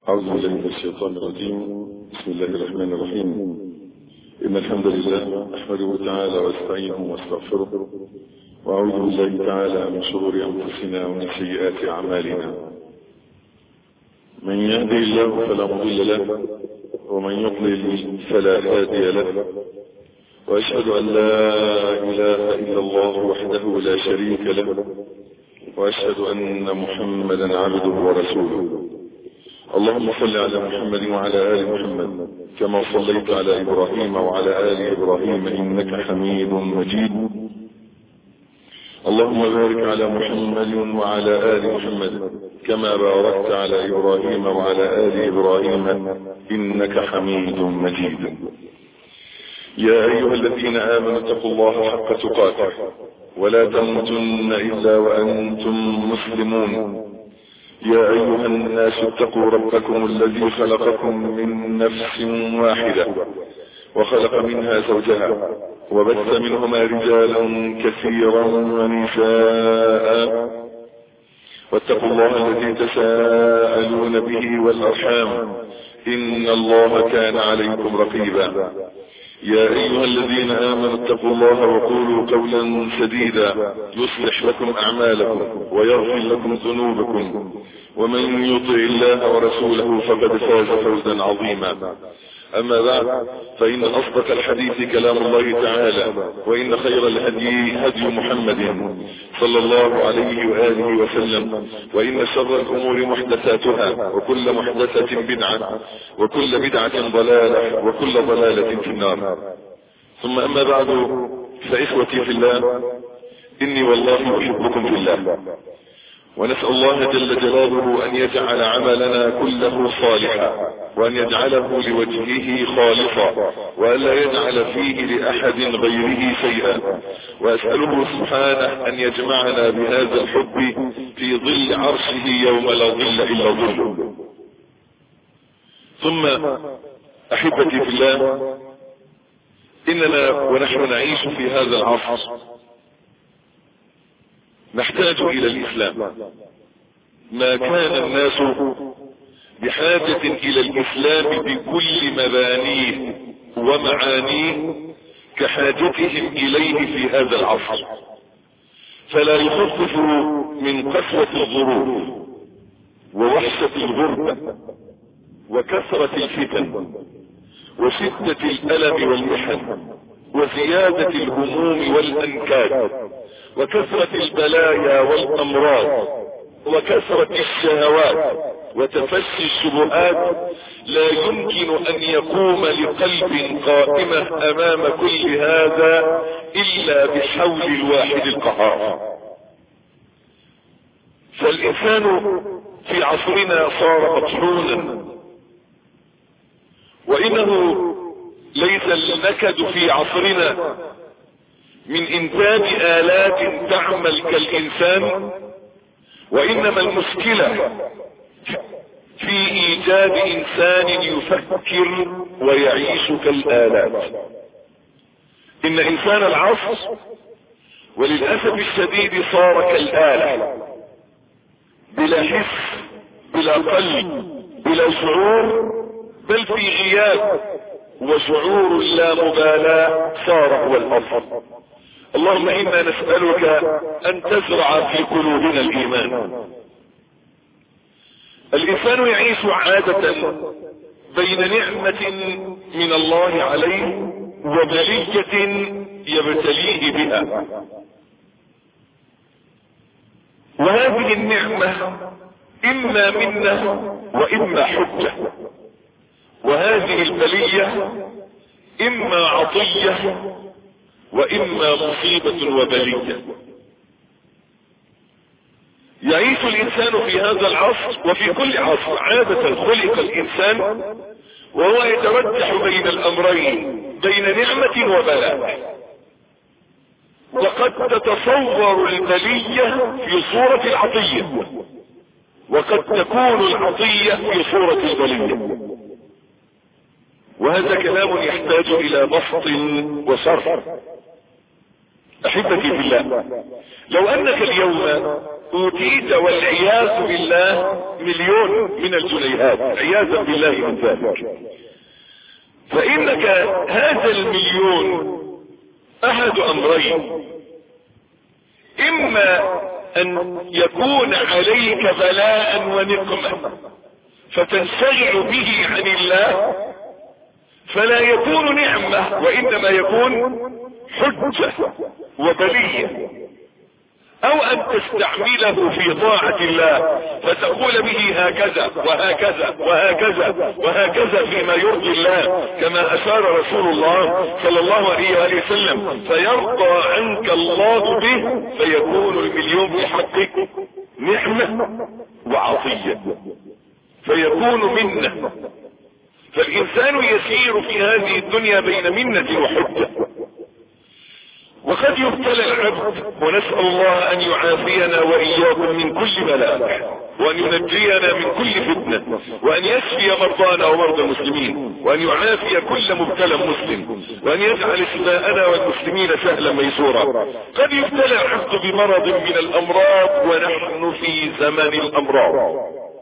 أعوذ بالله من الشيطان الرجيم بسم الله الرحمن الرحيم إن الحمد لله نحمده تعالى واستعينه واستغفره وأعوذ بالله تعالى من شرور أنفسنا ومن سيئات أعمالنا من يهدي الله فلا مضل له ومن يضلل فلا هادي له وأشهد أن لا إله إلا الله وحده لا شريك له وأشهد أن محمدا عبده ورسوله اللهم صل على محمد وعلى آل محمد كما صليت على إبراهيم وعلى آل إبراهيم إنك حميد مجيد اللهم بارك على محمد وعلى آل محمد كما باركت على إبراهيم وعلى آل إبراهيم إنك حميد مجيد يا أيها الذين آمنوا اتقوا الله حق تقاته ولا تموتن إلا وأنتم مسلمون يا أيها الناس اتقوا ربكم الذي خلقكم من نفس واحدة وخلق منها زوجها وبث منهما رجالا كثيرا ونساء واتقوا الله الذي تساءلون به والأرحام إن الله كان عليكم رقيبا يا أيها الذين آمنوا اتقوا الله وقولوا قولا سديدا يصلح لكم أعمالكم ويغفر لكم ذنوبكم ومن يطع الله ورسوله فقد فاز فوزا عظيما أما بعد فإن أصدق الحديث كلام الله تعالى وإن خير الهدي هدي محمد صلى الله عليه وآله وسلم وإن شر الأمور محدثاتها وكل محدثة بدعة وكل بدعة ضلالة وكل ضلالة في النار ثم أما بعد فإخوتي في الله إني والله أحبكم في الله ونسأل الله جل جلاله أن يجعل عملنا كله صالحا وأن يجعله لوجهه خالصا وألا يجعل فيه لأحد غيره شيئا وأسأله سبحانه أن يجمعنا بهذا الحب في ظل عرشه يوم لا ظل إلا ظله ثم أحبتي في الله إننا ونحن نعيش في هذا العصر نحتاج الى الاسلام ما كان الناس بحاجة الى الاسلام بكل مبانيه ومعانيه كحاجتهم اليه في هذا العصر فلا يخفف من قسوة الظروف ووحشة الغربة وكثرة الفتن وشدة الألم والمحن وزيادة الهموم والأنكاد وكثرة البلايا والأمراض وكثرة الشهوات وتفشي الشبهات لا يمكن أن يقوم لقلب قائمة أمام كل هذا إلا بحول الواحد القهار فالإنسان في عصرنا صار مطحونا وإنه ليس النكد في عصرنا من انتاج الات تعمل كالانسان وانما المشكلة في ايجاد انسان يفكر ويعيش كالالات ان انسان العصر وللاسف الشديد صار كالآلة بلا حس بلا قلب بلا شعور بل في غياب وشعور لا مبالاة صار هو الاصل اللهم انا نسألك ان تزرع في قلوبنا الايمان الانسان يعيش عادة بين نعمة من الله عليه وبلية يبتليه بها وهذه النعمة اما منه واما حجة وهذه البلية اما عطية واما مصيبة وبلية يعيش الانسان في هذا العصر وفي كل عصر عادة خلق الانسان وهو يترجح بين الامرين بين نعمة وبلاء وقد تتصور البلية في صورة العطية وقد تكون العطية في صورة البلية وهذا كلام يحتاج الى بسط وشرح احبتي في الله لو انك اليوم اوتيت والعياذ بالله مليون من الجنيهات عياذا بالله من ذلك فانك هذا المليون احد امرين اما ان يكون عليك بلاء ونقمة فتنشغل به عن الله فلا يكون نعمة وانما يكون حجة وبلية او ان تستعمله في طاعة الله فتقول به هكذا وهكذا وهكذا وهكذا فيما يرضي الله كما اشار رسول الله صلى الله عليه وآله وسلم فيرضى عنك الله به فيكون المليون في حقك نعمة وعطية فيكون منة فالانسان يسير في هذه الدنيا بين منة وحجة وقد يبتلى العبد ونسأل الله ان يعافينا واياكم من كل بلاء وان ينجينا من كل فتنة وان يشفي مرضانا ومرضى المسلمين وان يعافي كل مبتلى مسلم وان يجعل شفاءنا والمسلمين سهلا ميسورا قد يبتلى العبد بمرض من الامراض ونحن في زمن الامراض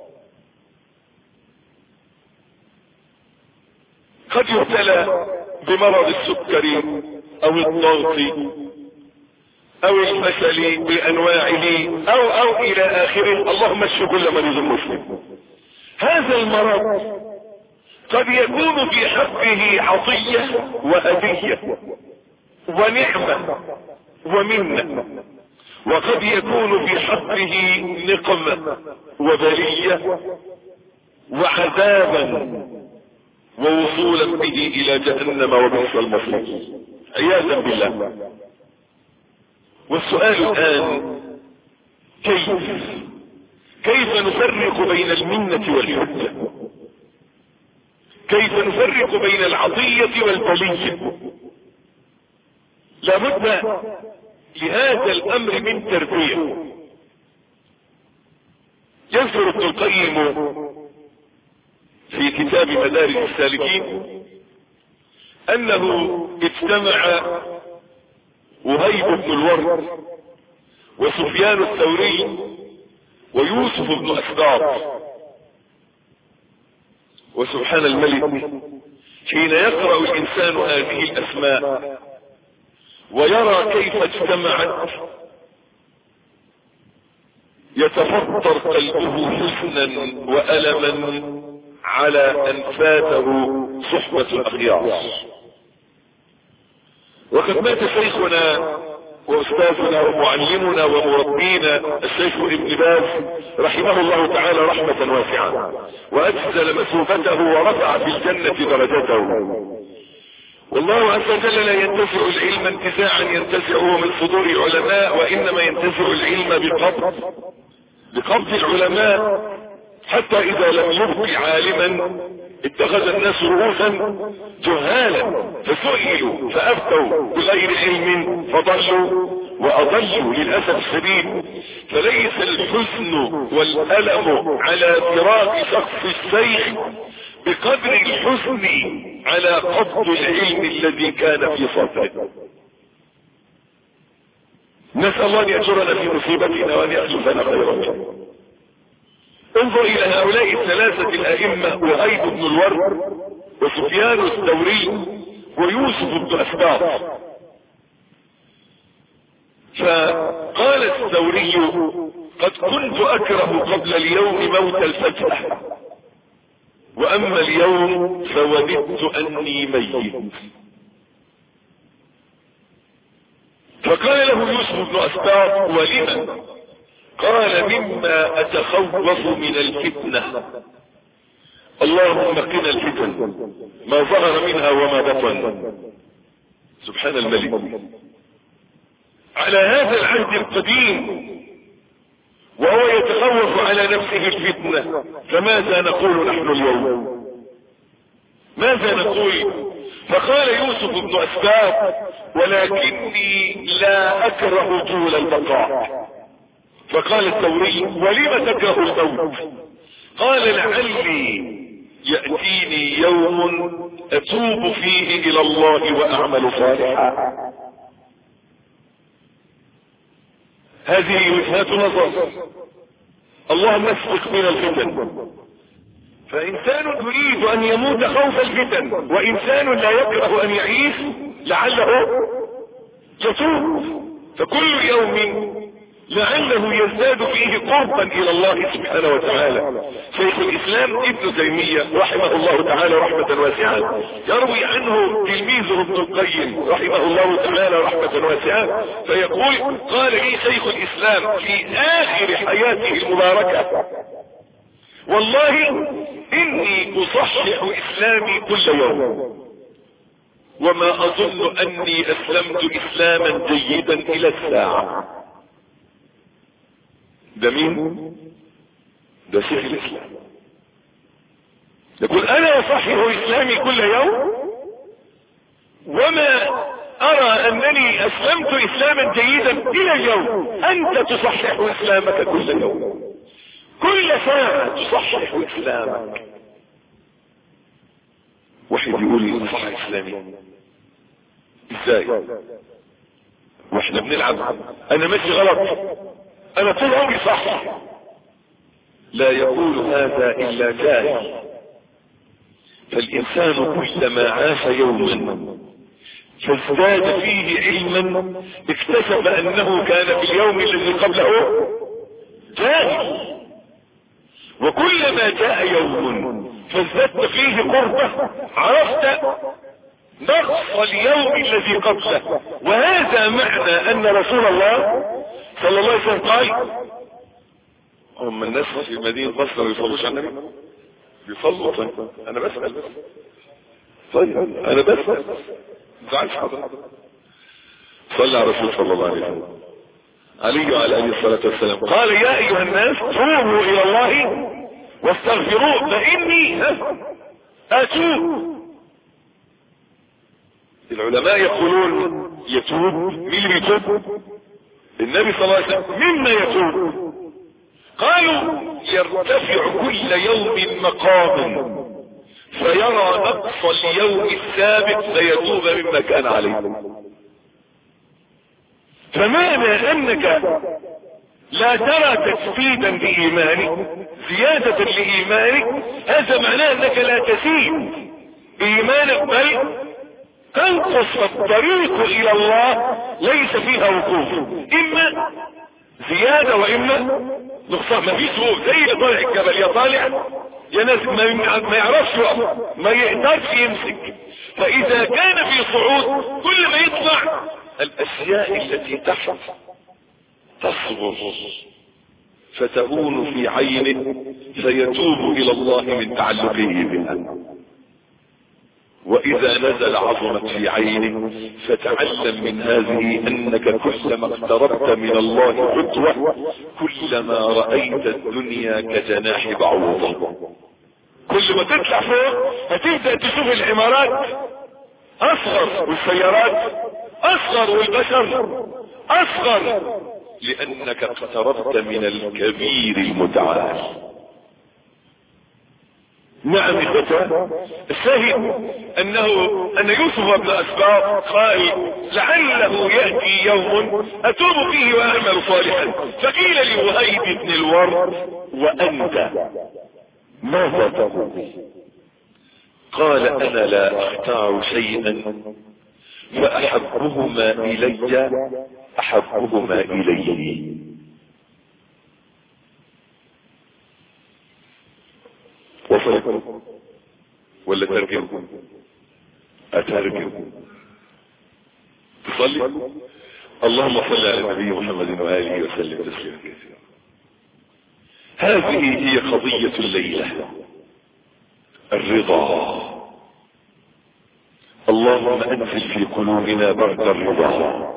قد يبتلى بمرض السكري او الضغط او الفشل بانواعه او او الى اخره اللهم اشف كل مريض مسلم هذا المرض قد يكون في حقه عطية وهدية ونعمة ومنة وقد يكون في حقه نقمة وبلية وعذابا ووصولا به الى جهنم وبئس المصير عياذا بالله والسؤال الان كيف كيف نفرق بين المنة والحجة كيف نفرق بين العطية والبلية لابد لهذا الامر من تربية يذكر ابن القيم في كتاب مدارج السالكين انه اجتمع وهيب بن الورد وسفيان الثوري ويوسف بن اسباط وسبحان الملك حين يقرأ الانسان هذه الاسماء ويرى كيف اجتمعت يتفطر قلبه حزنا والما على ان فاته صحبة الاخيار وقد مات شيخنا واستاذنا ومعلمنا ومربينا الشيخ ابن باز رحمه الله تعالى رحمة واسعة واجزل مثوبته ورفع في الجنة درجته والله عز وجل لا ينتزع العلم انتزاعا ينتزعه من صدور علماء وانما ينتزع العلم بقبض بقبض العلماء حتى اذا لم يبق عالما اتخذ الناس رؤوسا جهالا فسئلوا فافتوا بغير علم فضلوا واضلوا للاسف الشديد فليس الحزن والالم على فراق شخص الشيخ بقدر الحزن على قبض العلم الذي كان في صدره نسأل الله ان يأجرنا في مصيبتنا وان يخلفنا خيرا انظر الى هؤلاء الثلاثة الائمة وهيب بن الورد وسفيان الثوري ويوسف بن اسباط فقال الثوري قد كنت اكره قبل اليوم موت الفجأة واما اليوم فوددت اني ميت فقال له يوسف بن اسباط ولما قال مما اتخوف من الفتنة اللهم قنا الفتن ما ظهر منها وما بطن سبحان الملك على هذا العهد القديم وهو يتخوف على نفسه الفتنة فماذا نقول نحن اليوم ماذا نقول فقال يوسف بن اسباب ولكني لا اكره طول البقاء فقال الثوري ولم تكره الموت قال لعلي يأتيني يوم اتوب فيه الى الله واعمل صالحا هذه وجهات نظر اللهم اسبق من الفتن فانسان يريد ان يموت خوف الفتن وانسان لا يكره ان يعيش لعله يتوب فكل يوم لعله يزداد فيه قربا الى الله سبحانه وتعالى شيخ الاسلام ابن تيمية رحمه الله تعالى رحمة واسعة يروي عنه تلميذه ابن القيم رحمه الله تعالى رحمة واسعة فيقول قال لي شيخ الاسلام في اخر حياته المباركة والله اني اصحح اسلامي كل يوم وما اظن اني اسلمت اسلاما جيدا الى الساعة ده مين ده شيخ الاسلام يقول انا اصحح اسلامي كل يوم وما ارى انني اسلمت اسلاما جيدا الى اليوم انت تصحح اسلامك كل يوم كل ساعة تصحح اسلامك واحد يقول لي صح اسلامي ازاي واحنا بنلعب انا ماشي غلط انا طول عمري صح لا يقول هذا الا جاهل فالانسان كلما عاش يوما فازداد فيه علما اكتسب انه كان في اليوم الذي قبله جاهل وكلما جاء يوم فازددت فيه قربة عرفت نقص اليوم الذي قبله وهذا معنى ان رسول الله صلى الله عليه وسلم قال هم الناس في مدينة مصر ما بيصلوش على النبي بيصلوا طيب انا بسأل بس طيب انا بسأل ما تزعلش حضرتك صلى على الرسول صلى الله عليه وسلم علي وعلى اله الصلاة والسلام قال يا ايها الناس توبوا الى الله واستغفروه فاني اتوب العلماء يقولون يتوب مين اللي بيتوب النبي صلى الله عليه وسلم مما يتوب قالوا يرتفع كل يوم مقام فيرى نقص اليوم السابق فيتوب مما كان عليه فمعنى انك لا ترى تجسيدا لايمانك زيادة لايمانك هذا معناه انك لا تزيد ايمانك بل تنقص الطريق الى الله ليس فيها وقوف اما زيادة واما نقصان ما فيش وقوف زي اللي طالع الجبل يا طالع يا ناس ما, ما يعرفش يقف ما يقدرش يمسك فاذا كان في صعود كل ما يطلع الاشياء التي تحت تصغر فتهون في عينه فيتوب الى الله من تعلقه بها واذا نزل عظمت في عينه فتعلم من هذه انك كلما اقتربت من الله خطوة كلما رأيت الدنيا كجناح بعوضة كل ما تطلع فوق هتبدأ تشوف العمارات اصغر والسيارات اصغر والبشر اصغر لانك اقتربت من الكبير المتعال نعم اخوتا الشاهد انه ان يوسف بن اسباط قال لعله يأتي يوم اتوب فيه واعمل صالحا فقيل لوهيب بن الورد وانت ماذا تقول قال انا لا اختار شيئا فاحبهما الي احبهما اليه وصلت ولا ترجم اترجم تصلي اللهم صل على النبي محمد واله وسلم تسليما كثيرا هذه هي قضية الليلة الرضا اللهم انزل في قلوبنا برد الرضا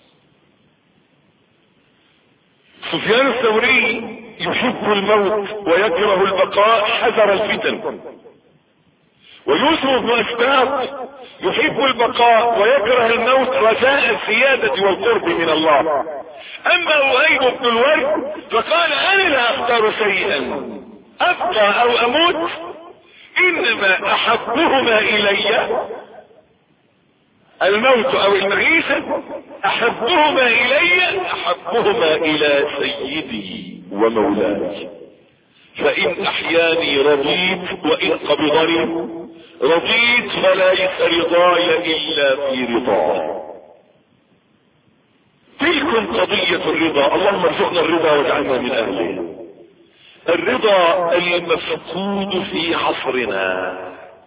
سفيان الثوري يحب الموت ويكره البقاء حذر الفتن ويوسف بن اسباط يحب البقاء ويكره الموت رجاء السيادة والقرب من الله اما وهيب بن الورد فقال انا لا اختار شيئا ابقى او اموت انما احبهما الي الموت او المعيشة احبهما الي احبهما الى سيدي ومولاي فان احياني رضيت وان قبضني رضيت فليس رضاي الا في رضاه تلكم قضية الرضا اللهم ارزقنا الرضا واجعلنا من اهله الرضا المفقود في عصرنا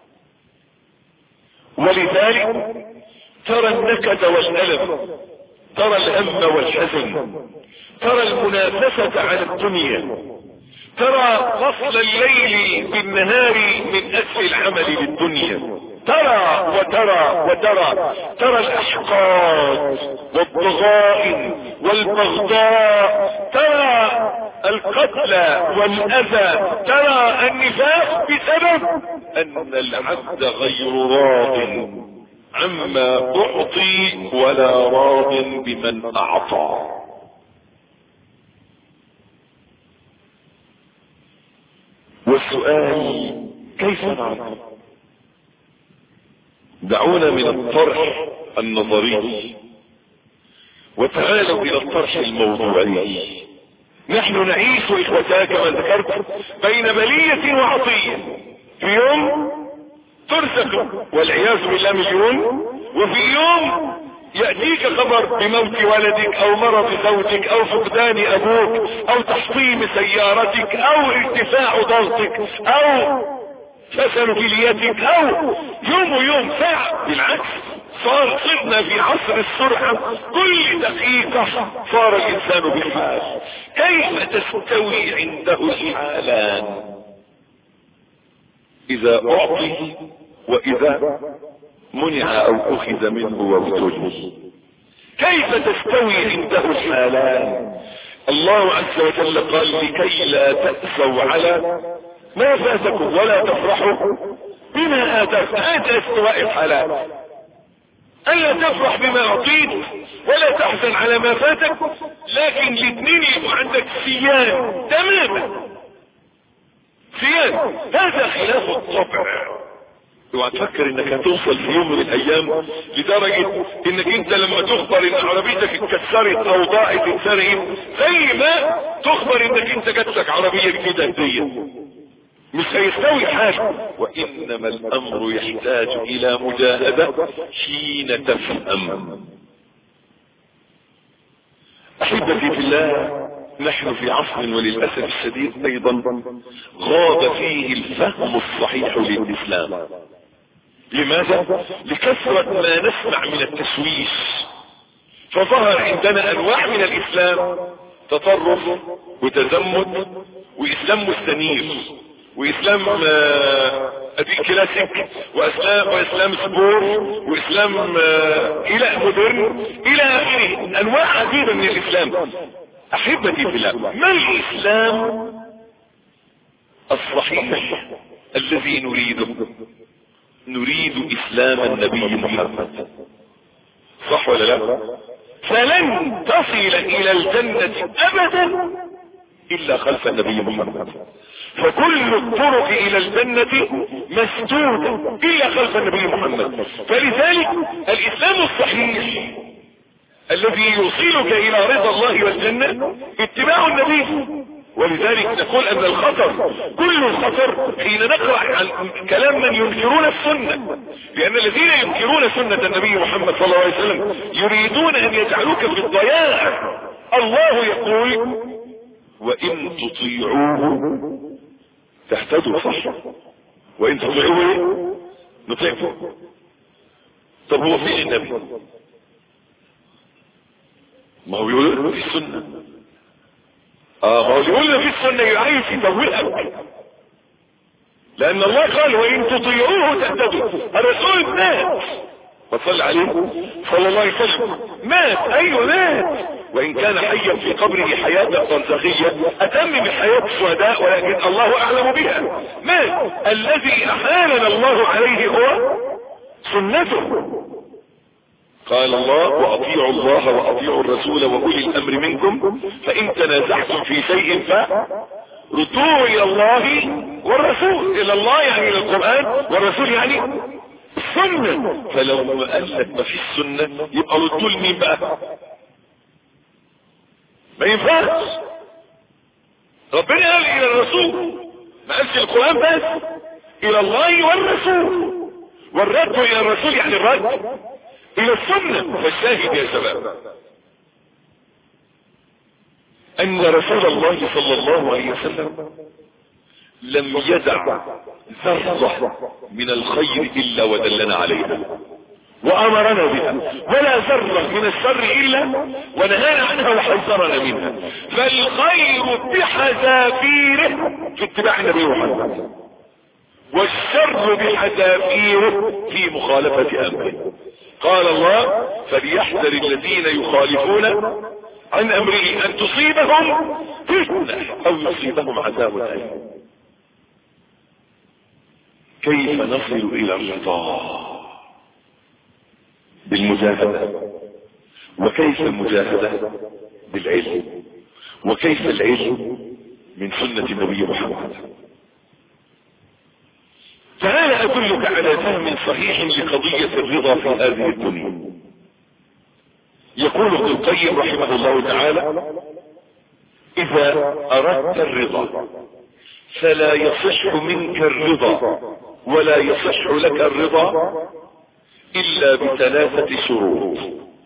ولذلك ترى النكد والألم ترى الهم والحزن ترى المنافسة على الدنيا ترى فصل الليل بالنهار من أجل العمل للدنيا ترى وترى وترى ترى الأحقاد والضغائن والبغضاء ترى القتل والأذى ترى النفاق بسبب أن العبد غير راض عما أعطي ولا راض بمن أعطى والسؤال كيف نعرف دعونا من الطرح النظري وتعالوا الى الطرح الموضوعي نحن نعيش اخوتاه كما ذكرت بين بلية وعطية في يوم ترزق والعياذ بالله مليون وفي يوم يأتيك خبر بموت ولدك او مرض زوجك او فقدان ابوك او تحطيم سيارتك او ارتفاع ضغطك او فشل كليتك او يوم ويوم ساعة بالعكس صار صرنا في عصر السرعة كل دقيقة صار الانسان بحال كيف تستوي عنده الحالان اذا اعطي واذا منع او اخذ منه وابتلي كيف تستوي عنده الحالان الله عز وجل قال لكي لا تأسوا على ما فاتكم ولا تفرحوا بما اتاكم هذا استواء الحالات الا تفرح بما اعطيت ولا تحزن على ما فاتك لكن الاثنين يبقوا عندك سيان تماما سيان هذا خلاف الطبع اوعى تفكر انك هتوصل في يوم من الايام لدرجة انك انت لما تخبر ان عربيتك اتكسرت او ضاعت اتسرقت زي ما تخبر انك انت جات لك عربية جديدة هدية مش هيستوي حاجة وانما الامر يحتاج الى مجاهدة حين تفهم احبتي في الله نحن في عصر وللأسف الشديد ايضا غاب فيه الفهم الصحيح للاسلام لماذا لكثرة ما نسمع من التشويش فظهر عندنا انواع من الاسلام تطرف وتزمت واسلام مستنير واسلام ادي كلاسيك واسلام واسلام سبور واسلام الى مودرن الى اخره انواع عديده من الاسلام احبتي في الله ما الاسلام الصحيح الذي نريده نريد اسلام النبي محمد صح ولا لا فلن تصل الى الجنة ابدا الا خلف النبي محمد فكل الطرق الى الجنة مسدودة الا خلف النبي محمد فلذلك الاسلام الصحيح الذي يوصلك الى رضا الله والجنة اتباع النبي ولذلك نقول ان الخطر كل الخطر حين نقرأ عن كلام من ينكرون السنة لان الذين ينكرون سنة النبي محمد صلى الله عليه وسلم يريدون ان يجعلوك في الضياع الله يقول وان تطيعوه تهتدوا صح وان تطيعوه ايه نطيعكم طب هو فين النبي ما هو يقول في السنة اه ما هو يقول في السنة عايز يتوهك لان الله قال وان تطيعوه تهتدوا الرسول مات فصل عليه صلى الله عليه وسلم مات ايوه مات وان كان حيا في قبره حياة برزخية اتم من حياة الشهداء ولكن الله اعلم بها مات الذي احالنا الله عليه هو سنته قال الله واطيعوا الله واطيعوا الرسول واولي الامر منكم فان تنازعتم في شيء فردوه الى الله والرسول الى الله يعني الى القرآن والرسول يعني السنة فلو ما قال لك ما فيش سنة يبقى ردوا لمين بقى ما ينفعش ربنا قال الى الرسول ما قالش القرآن بس الى الله والرسول والرد الى الرسول يعني الرد الى السنة فالشاهد يا شباب ان رسول الله صلى الله عليه وسلم لم يدع ذرة من الخير الا ودلنا عليها وامرنا بها ولا ذرة من الشر الا ونهانا عنها وحذرنا منها فالخير بحذافيره في اتباع النبي محمد والشر بحذافيره في مخالفة امره قال الله فليحذر الذين يخالفون عن امره ان تصيبهم فتنة او يصيبهم عذاب اليم كيف نصل الى الرضا بالمجاهدة وكيف المجاهدة بالعلم وكيف العلم من سنة النبي محمد تعال ادلك على فهم صحيح لقضية الرضا في هذه الدنيا يقول ابن القيم رحمه الله تعالى اذا اردت الرضا فلا يصح منك الرضا ولا يصح لك الرضا الا بثلاثة شروط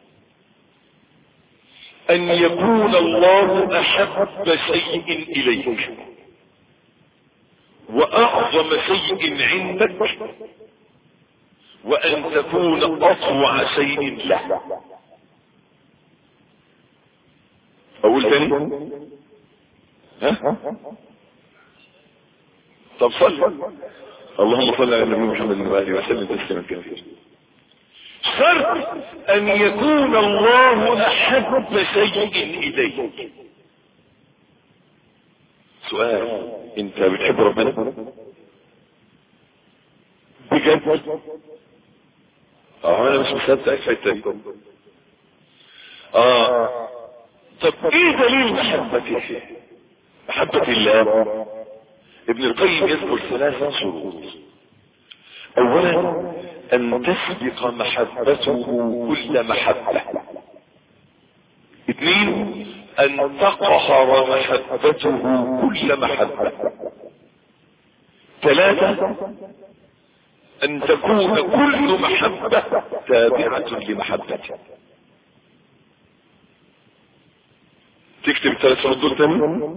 ان يكون الله احب شيء اليك واعظم شيء عندك وان تكون اطوع شيء له اقول تاني ها طب صل اللهم صل على النبي محمد وآله وسلم تسليما كثيرا شرط ان يكون الله احب شيء اليك سؤال انت بتحب ربنا بجد اه انا مش مصدق الحته دي اه طب ايه دليل محبته محبة الله ابن القيم يذكر ثلاثة شروط اولا ان تسبق محبته كل محبة اثنين ان تقهر محبته كل محبة ثلاثة ان تكون كل محبة تابعة لمحبته تكتب الثلاث شروط دول تاني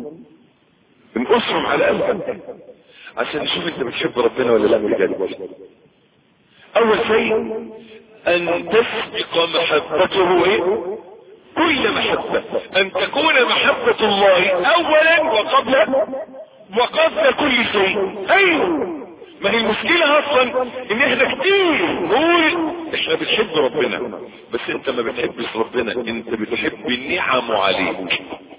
نقصهم على قلبك عشان نشوف انت بتحب ربنا ولا لا بجد اول شيء ان تسبق محبته ايه كل محبة ان تكون محبة الله اولا وقبل وقبل كل شيء ايوه ما هي المشكلة اصلا ان احنا كتير نقول احنا بنحب ربنا بس انت ما بتحبش ربنا انت بتحب نعمه عليك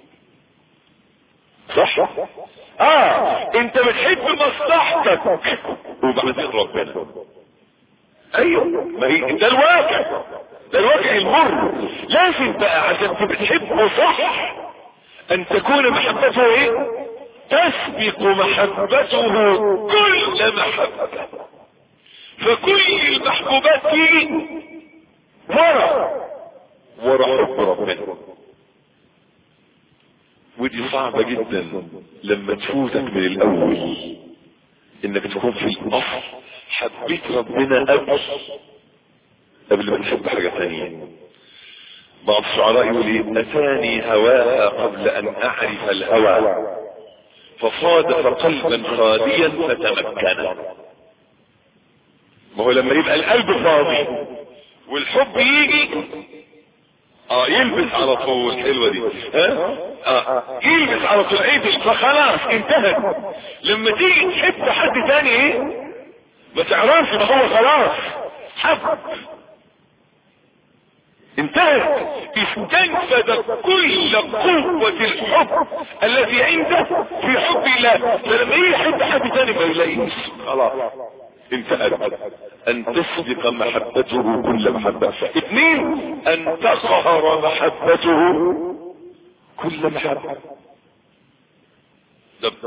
صح اه انت بتحب مصلحتك وبعدين ربنا ايوه ما هي ده الواقع ده الواقع المر لازم بقى عشان تبقى بتحبه صح ان تكون محبته ايه تسبق محبته كل محبة فكل المحبوبات تيجي ورا ورا حب ربنا ودي صعبة جدا لما تفوتك من الاول انك تكون في الاصل حبيت ربنا قبل قبل ما تحب حاجة ثانية بعض الشعراء يقول ايه اتاني هواها قبل ان اعرف الهوى فصادف قلبا خاليا فتمكن ما هو لما يبقى القلب فاضي والحب يجي اه يلبس على طول حلوة دي ها اه يلبس على طول عيد فخلاص انتهت لما تيجي تحب حد تاني ايه ما تعرفش ما هو خلاص حب انتهت استنفذ كل قوة الحب الذي عنده في حب الله فلما يجي يحب حد تاني ما يلاقيش خلاص انتهت ان تسبق محبته كل محبة اثنين ان تقهر محبته كل محبة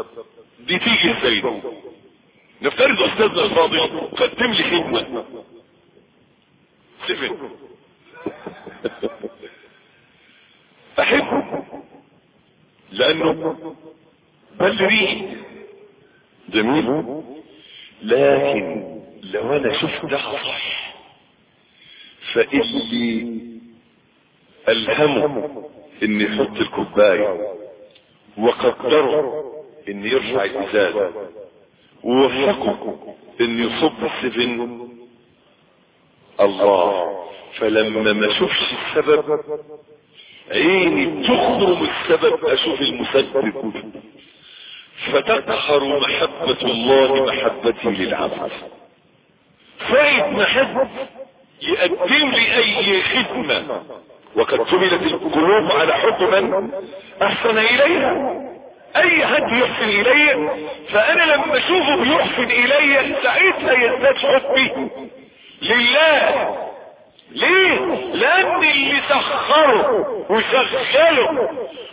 دي تيجي ازاي نفترض استاذنا الفاضل قدم لي خدمة سفن احبه لانه بل ريح جميل لكن لو انا شفتها صح فاللي الهمه ان يحط الكوبايه وقدره ان يرفع الازازه ووفقه ان يصب السفن الله فلما ما اشوفش السبب عيني تخرم السبب اشوف المسبب فتقهر محبة الله محبتي للعبد فايد ما حد يقدم لي اي خدمة وقد جملت القلوب على حب من احسن اليها اي حد يحسن الي فانا لما اشوفه بيحسن الي ساعتها يزداد حبي لله ليه لان اللي سخره وشغله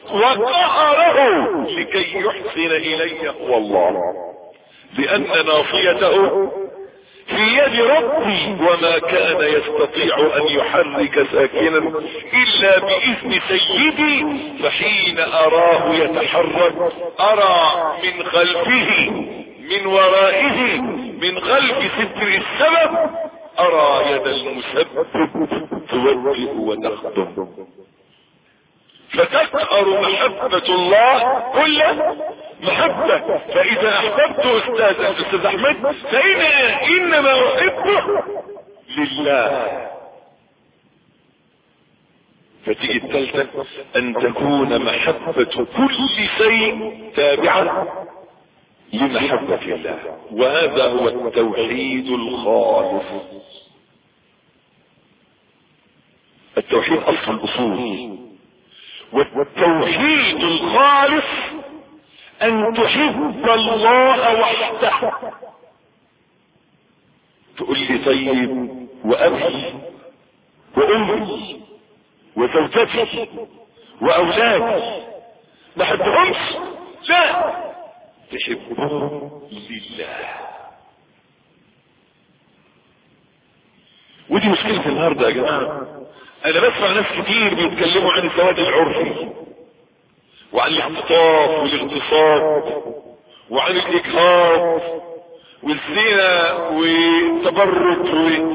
وقهره لكي يحسن الي هو الله لان ناصيته في يد ربي وما كان يستطيع ان يحرك ساكنا الا باذن سيدي فحين اراه يتحرك ارى من خلفه من ورائه من خلف ستر السبب ارى يد المسبب توجه وتخدم فتقهر محبة الله كل محبة فاذا احببت استاذ استاذ احمد فإن انما احبه لله فتيجي الثالثة ان تكون محبة كل شيء تابعة لمحبة الله وهذا هو التوحيد الخالص التوحيد اصل الاصول والتوحيد الخالص ان تحب الله وحده تقول لي طيب وابي وامي وزوجتي واولادي ما حبهمش لا تحبهم لله ودي مشكلة النهاردة يا جماعة انا بسمع ناس كتير بيتكلموا عن الزواج العرفي وعن الاختطاف والاغتصاب وعن الاجهاض والزنا والتبرج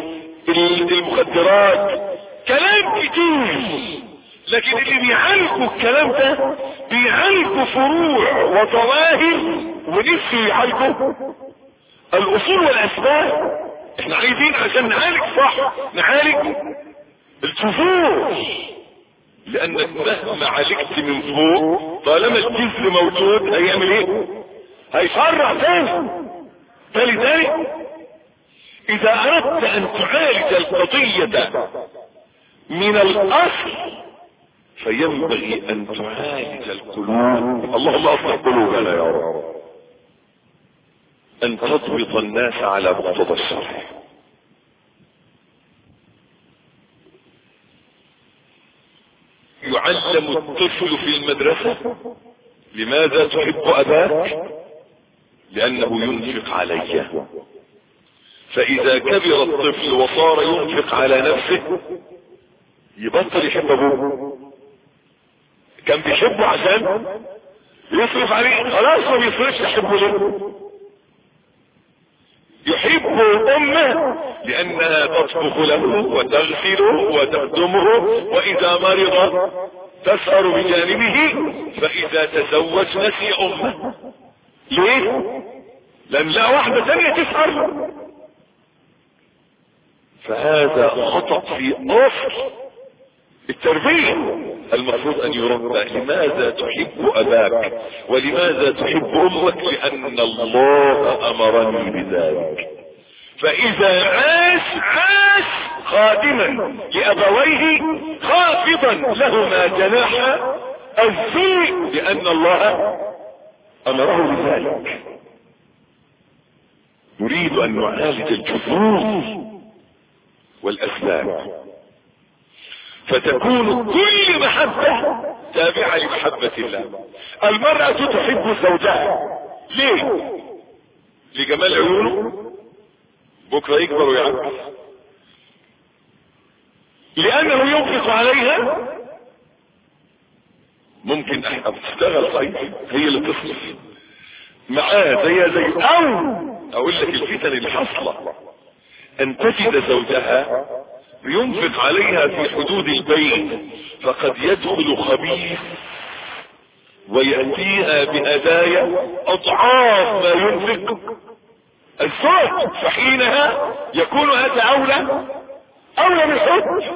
والمخدرات كلام كتير لكن اللي بيعالجوا الكلام ده بيعالجوا فروع وظواهر ونفسه يعالجوا الاصول والاسباب احنا عايزين عشان نعالج صح نعالج الجذور لانك مهما عالجت من فوق طالما الجذر موجود هيعمل ايه هيفرع تاني فلذلك اذا اردت ان تعالج القضية من الاصل فينبغي ان تعالج القلوب اللهم اصلح قلوبنا يا رب ان تضبط الناس على مقتضى الشرع يعلم الطفل في المدرسة لماذا تحب اباك لانه ينفق علي فاذا كبر الطفل وصار ينفق على نفسه يبطل يحب ابوه كان بيحبه عشان يصرف عليه خلاص ما بيصرفش يحبه ليه يحب امه لانها تطبخ له وتغسله وتخدمه واذا مرض تسهر بجانبه فاذا تزوج نسي امه ليه لان لا واحدة ثانية تسهر فهذا خطأ في اصل التربية المفروض ان يربى لماذا تحب اباك ولماذا تحب امك لان الله امرني بذلك فاذا عاش عاش خادما لابويه خافضا لهما جناح الذل لان الله امره بذلك نريد ان نعالج الجذور والاسباب فتكون كل محبة تابعة لمحبة الله المرأة تحب زوجها ليه لجمال عيونه بكرة يكبر ويعجز لانه ينفق عليها ممكن تشتغل طيب هي اللي تصرف معاه زي زي او اقول لك الفتن اللي حصلة ان تجد زوجها ينفق عليها في حدود البيت فقد يدخل خبيث ويأتيها بهدايا اضعاف ما ينفق الزوج فحينها يكون هذا اولى اولى بالحب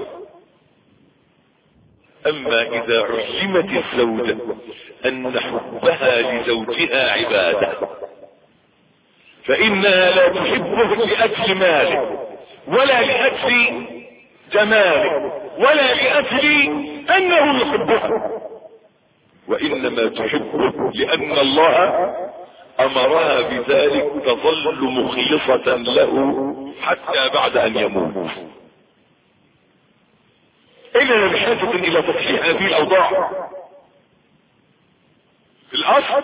اما اذا علمت الزوجة ان حبها لزوجها عبادة فانها لا تحبه لاجل ماله ولا لاجل جماله ولا لاجل انه يحبها وانما تحبه لان الله امرها بذلك تظل مخلصة له حتى بعد ان يموت اننا بحاجة الى تصحيح هذه الاوضاع الاصل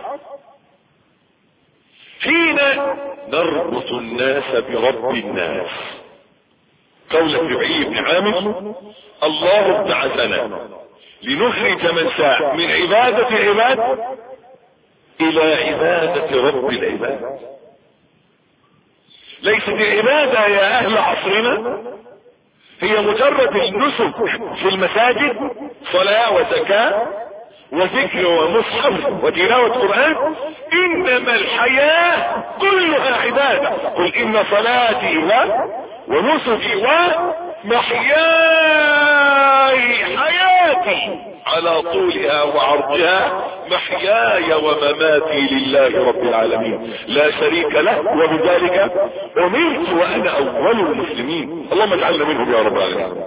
حين نربط الناس برب الناس قول الربعي بن عامر الله ابتعثنا لنخرج من شاء من عبادة العباد الى عبادة رب العباد ليست العبادة يا اهل عصرنا هي مجرد النسك في المساجد صلاة وزكاة وذكر ومصحف وتلاوة قرآن انما الحياة كلها عبادة قل ان صلاتي و ونسكي ومحياي حياتي على طولها وعرضها محياي ومماتي لله رب العالمين لا شريك له وبذلك امرت وانا اول المسلمين اللهم اجعلنا منهم يا رب العالمين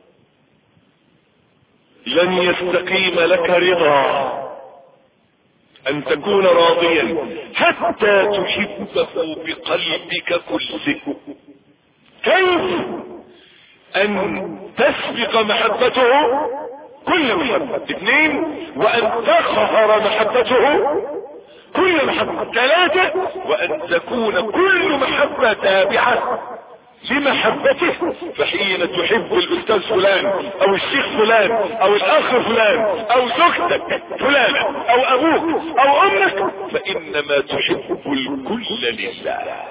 لن يستقيم لك رضا ان تكون راضيا حتى تحبه بقلبك كله كيف ان تسبق محبته كل محبة اثنين وان تقهر محبته كل محبة ثلاثة وان تكون كل محبة تابعة لمحبته فحين تحب الاستاذ فلان او الشيخ فلان او الاخ فلان او زوجتك فلانة او ابوك او امك فانما تحب الكل لله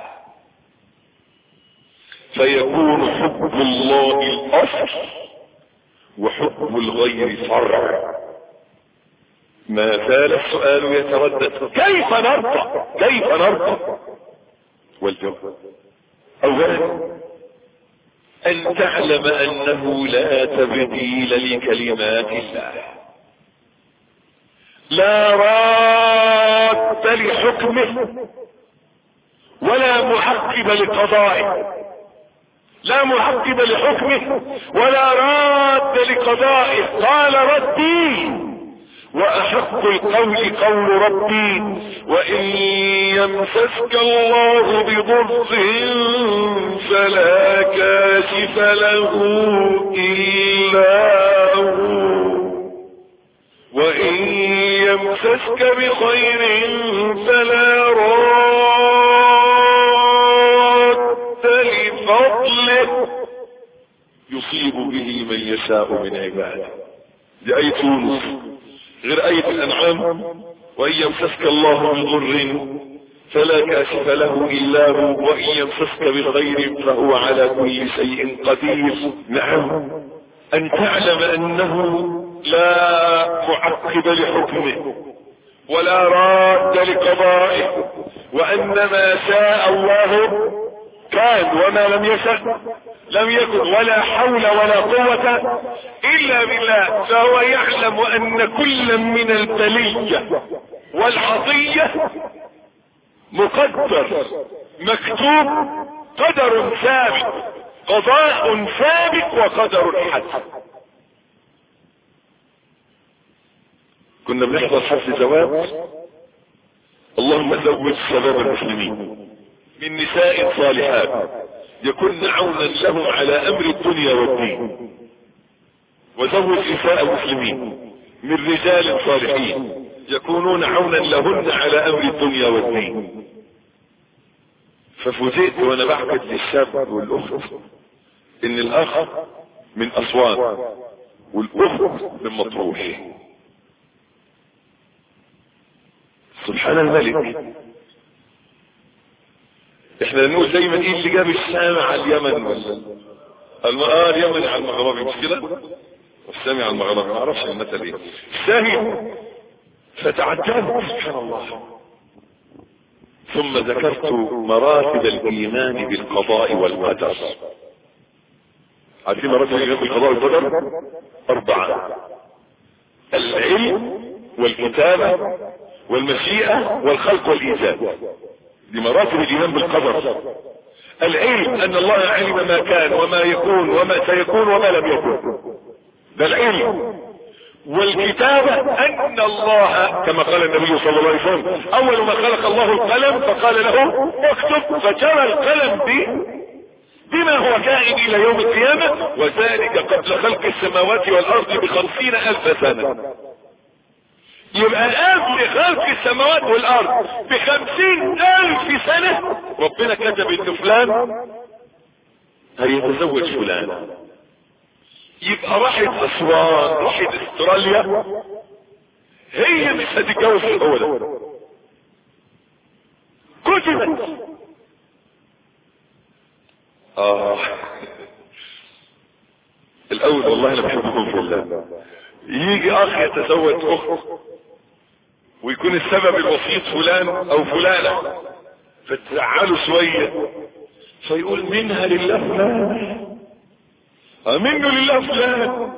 فيكون حب الله الاصل وحب الغير فرع ما زال السؤال يتردد كيف نرضى كيف نرضى والجواب اولا ان تعلم انه لا تبديل لكلمات الله لا راد لحكمه ولا معقب لقضائه لا معقب لحكمه ولا راد لقضائه قال ربي واحق القول قول ربي وان يمسسك الله بضر فلا كاشف له الا هو وان يمسسك بخير فلا راد لفضله يصيب به من يشاء من عباده دي آية يونس غير آية الأنعام وإن يمسسك الله بضر فلا كاشف له إلا هو وإن يمسسك بخير فهو على كل شيء قدير نعم أن تعلم أنه لا معقب لحكمه ولا راد لقضائه وأن ما شاء الله كان وما لم يشأ لم يكن ولا حول ولا قوة الا بالله فهو يعلم ان كل من البلية والعطية مقدر مكتوب قدر سابق قضاء سابق وقدر حتم كنا بنحضر حفل زواج اللهم زوج شباب المسلمين من نساء صالحات يكن عونا لهم على امر الدنيا والدين وزوج نساء المسلمين من رجال صالحين يكونون عونا لهن على امر الدنيا والدين ففوجئت وانا بحكت للشاب والاخت ان الاخ من اسوان والاخت من مطروح سبحان الملك احنا نقول دايما ايه اللي جاب الشام على اليمن ولا اه اليمن على المغربي مش كده والسامي على المغربي ما اعرفش المثل ايه الشاهد فتعجبت سبحان الله ثم ذكرت مراتب الايمان بالقضاء والقدر عارفين مراتب الايمان بالقضاء والقدر اربعه العلم والكتابه والمشيئه والخلق والايجاد دي مراتب الايمان بالقدر العلم ان الله علم ما كان وما يكون وما سيكون وما لم يكن ده العلم والكتابة ان الله كما قال النبي صلى الله عليه وسلم اول ما خلق الله القلم فقال له اكتب فجرى القلم ب بما هو كائن الى يوم القيامة وذلك قبل خلق السماوات والارض بخمسين الف سنة يبقى قبل خلق السماوات والارض بخمسين الف سنة ربنا كتب ان فلان هيتزوج فلان يبقى راحت اسوان راحت استراليا هي مش هتتجوز هو ده كتبت اه الاول والله انا بحبكم في الله يجي اخ يتزوج اخت ويكون السبب الوسيط فلان او فلانة فتزعله شوية فيقول منها لله فلان منه لله فلان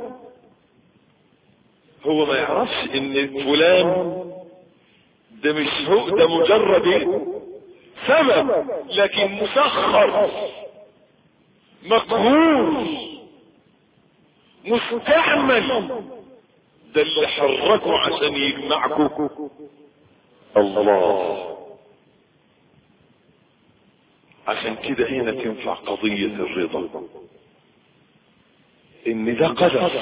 هو ما يعرفش ان فلان ده مش هو ده مجرد ايه سبب لكن مسخر مقهور مستعمل ده اللي حركه عشان يجمعكم الله عشان كده هنا تنفع قضية الرضا ان ده قدر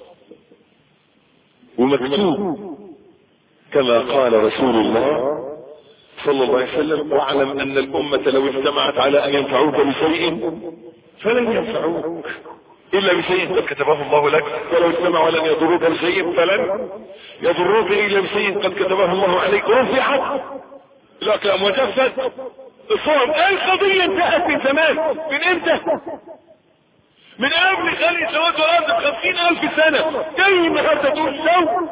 ومكتوب كما قال رسول الله صلى الله عليه وسلم واعلم ان الامة لو اجتمعت على ان ينفعوك بشيء فلن ينفعوك الا بشيء قد كتبه الله لك ولو اجتمعوا لن يضروك بشيء فلن يضروك الا بشيء قد كتبه الله عليك رفعت الاقلام وجفت الصوم القضية انتهت من زمان من امتى من قبل خلق السماوات والارض بخمسين الف سنة جاي النهارده تقول سو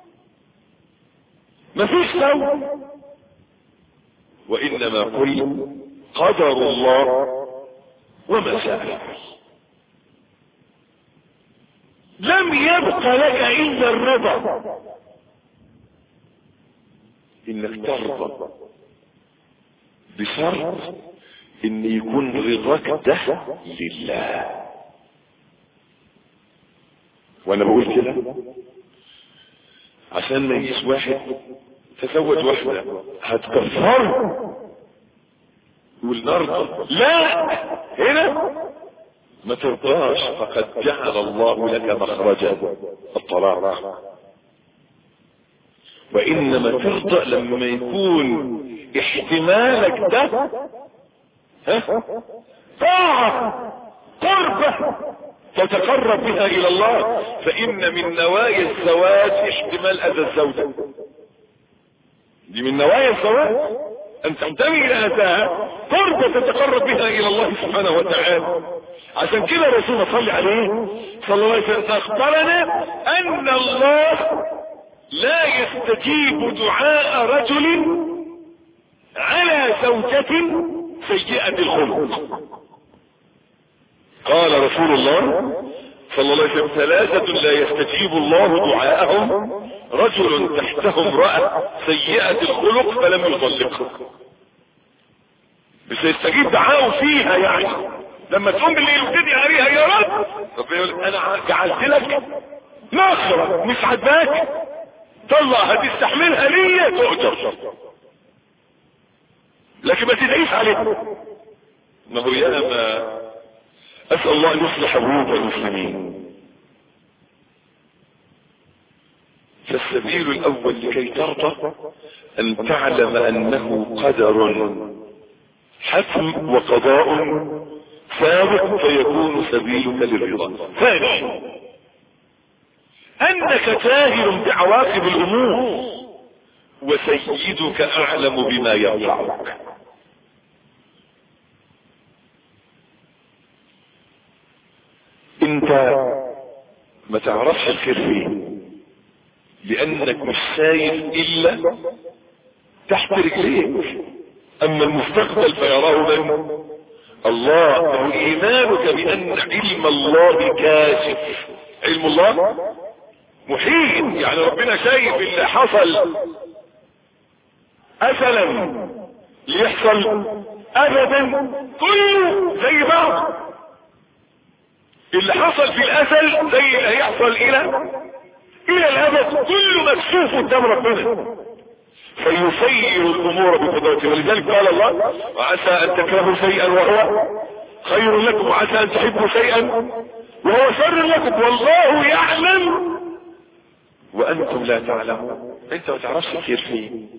مفيش سو وانما قل قدر الله وما شاء لم يبق لك الا الرضا انك ترضى بشرط ان يكون رضاك ده لله وانا بقول كده عشان ما يجيش واحد تزوج واحدة هتكفره يقول نرضى لا هنا ما ترضاش فقد جعل الله لك مخرجا الطلاق وانما ترضى لما يكون احتمالك ده ها طاعة قربة تتقرب بها الى الله فان من نوايا الزواج احتمال اذى الزوجة دي من نوايا الزواج ان تنتمي الى اذاها قربة تتقرب بها الى الله سبحانه وتعالى عشان كده الرسول صلى عليه صلى الله عليه وسلم اخبرنا ان الله لا يستجيب دعاء رجل على زوجة سيئة الخلق قال رسول الله صلى الله عليه وسلم ثلاثة لا يستجيب الله دعاءهم رجل تحته امرأة سيئة الخلق فلم يطلقها مش هيستجيب دعاءه فيها يعني لما تقوم بالليل وتدعي عليها يا رب ربنا يقول انا جعلت لك نصرة مش عجباك طلع هتستحملها ليا تؤجر لكن ما تدعيش عليها ما هو ياما اسأل الله ان يصلح قلوب المسلمين فالسبيل الاول لكي ترضى ان تعلم انه قدر حتم وقضاء سابق فيكون سبيلك للرضا ثاني انك جاهل بعواقب الامور وسيدك اعلم بما ينفعك انت ما تعرفش الخير فين لانك مش شايف الا تحت رجليك اما المستقبل فيراه من الله وايمانك بان علم الله كاشف علم الله محيط يعني ربنا شايف اللي حصل ازلا ليحصل ابدا كله زي بعض اللي حصل في الازل زي اللي هيحصل الى الى الابد كله مكشوف قدام ربنا فيسير الامور بقدرته ولذلك قال الله وعسى ان تكرهوا شيئا وهو خير لكم وعسى ان تحبوا شيئا وهو شر لكم والله يعلم وانتم لا تعلمون انت ما تعرفش الخير فين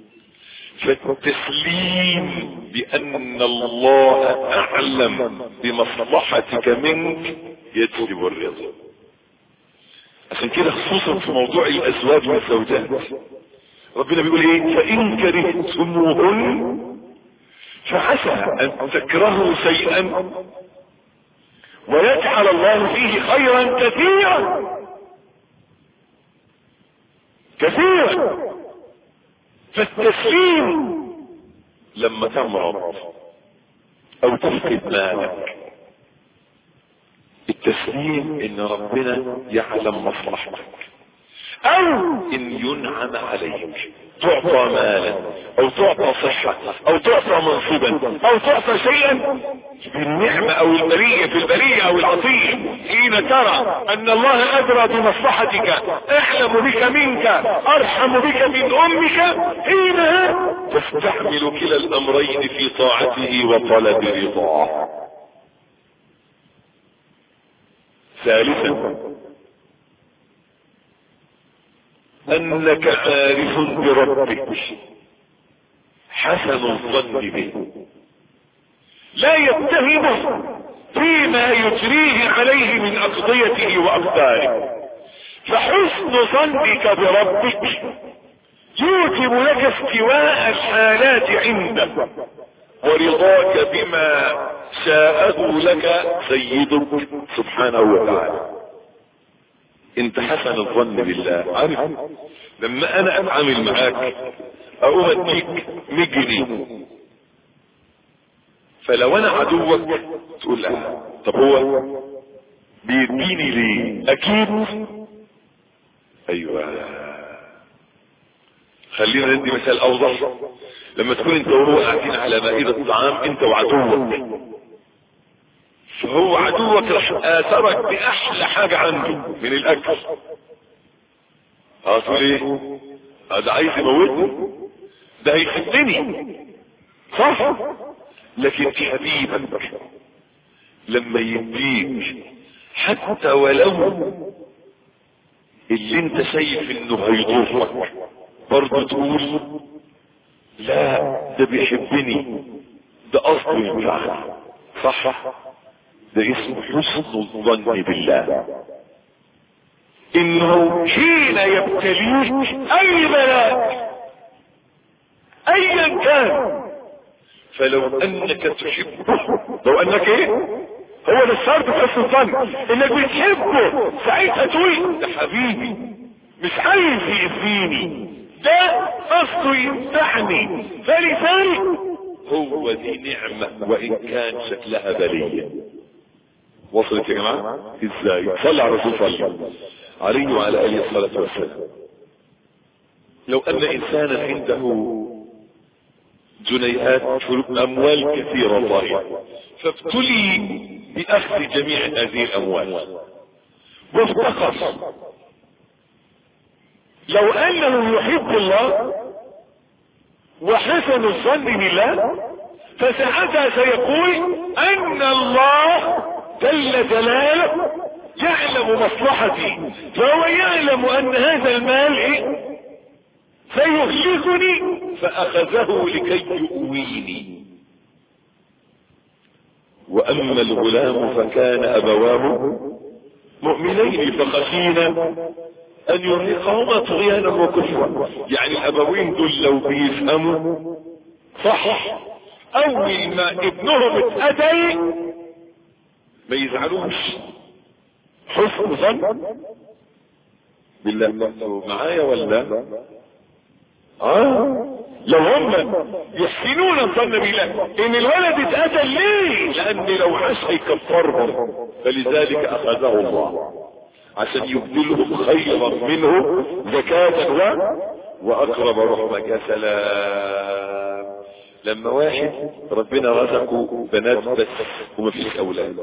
فالتسليم بان الله اعلم بمصلحتك منك يجلب الرضا عشان كده خصوصا في موضوع الازواج والزوجات ربنا بيقول ايه فان كرهتموهن فعسى ان تكرهوا شيئا ويجعل الله فيه خيرا كثيرا كثيرا فالتسليم لما تمرض او تفقد مالك التسليم ان ربنا يعلم مصلحتك او ان ينعم عليك تعطى مالا او تعطى صحة او تعطى منصبا او تعطى شيئا بالنعمة او البرية في البرية او العطية حين ترى ان الله ادرى بمصلحتك اعلم بك منك ارحم بك من امك حينها تستحمل كلا الامرين في طاعته وطلب رضاه ثالثا انك عارف بربك حسن الظن به لا يتهمه فيما يجريه عليه من اقضيته واقداره فحسن ظنك بربك يوجب لك استواء الحالات عنده ورضاك بما شاءه لك سيدك سبحانه وتعالى انت حسن الظن بالله عارف لما انا اتعامل معاك اقوم اديك 100 جنيه فلو انا عدوك تقول لا طب هو بيديني ليه اكيد ايوه خلينا ندي مثال اوضح لما تكون انت وهو قاعدين على مائدة طعام انت وعدوك فهو عدوك راح اثرك باحلى حاجة عنده من الاكل هتقول ايه هذا عايز يموتني ده هيحبني صح لكن حبيبك لما يديك حتى ولو اللي انت شايف انه هيضرك برضه تقول لا ده بيحبني ده قصده ينفعني صح ده اسمه حسن الظن بالله انه حين يبتليك اي بلاء ايا كان فلو انك تحبه لو انك ايه هو ده الشرط في حسن الظن انك بتحبه ساعتها تقول ده حبيبي مش عايز يأذيني ده قصده يمدحني فلذلك هو دي نعمة وان كان شكلها بلية وصلت يا جماعة ازاي صلى على الرسول صلى عليه وعلى اله الصلاة والسلام لو ان انسانا عنده جنيهات اموال كثيرة طائرة فابتلي باخذ جميع هذه الاموال وافتقر لو انه يحب الله وحسن الظن بالله فساعتها سيقول ان الله جل جلاله يعلم مصلحتي فهو يعلم ان هذا المال إيه؟ سيهلكني فاخذه لكي يؤويني واما الغلام فكان ابواه مؤمنين فخشينا ان يرهقهما طغيانا وكفرا يعني الابوين دول لو بيفهموا صح اول ما ابنهم اتقتل ما يزعلوش حسن ظن بالله انتوا معايا ولا اه لو هم يحسنون الظن بالله ان الولد اتقتل ليه لان لو عاش هيكفرهم فلذلك اخذه الله عشان يبدلهم خيرا منه زكاة و واقرب رحمة يا سلام لما واحد ربنا رزقه بنات بس ومفيش اولاد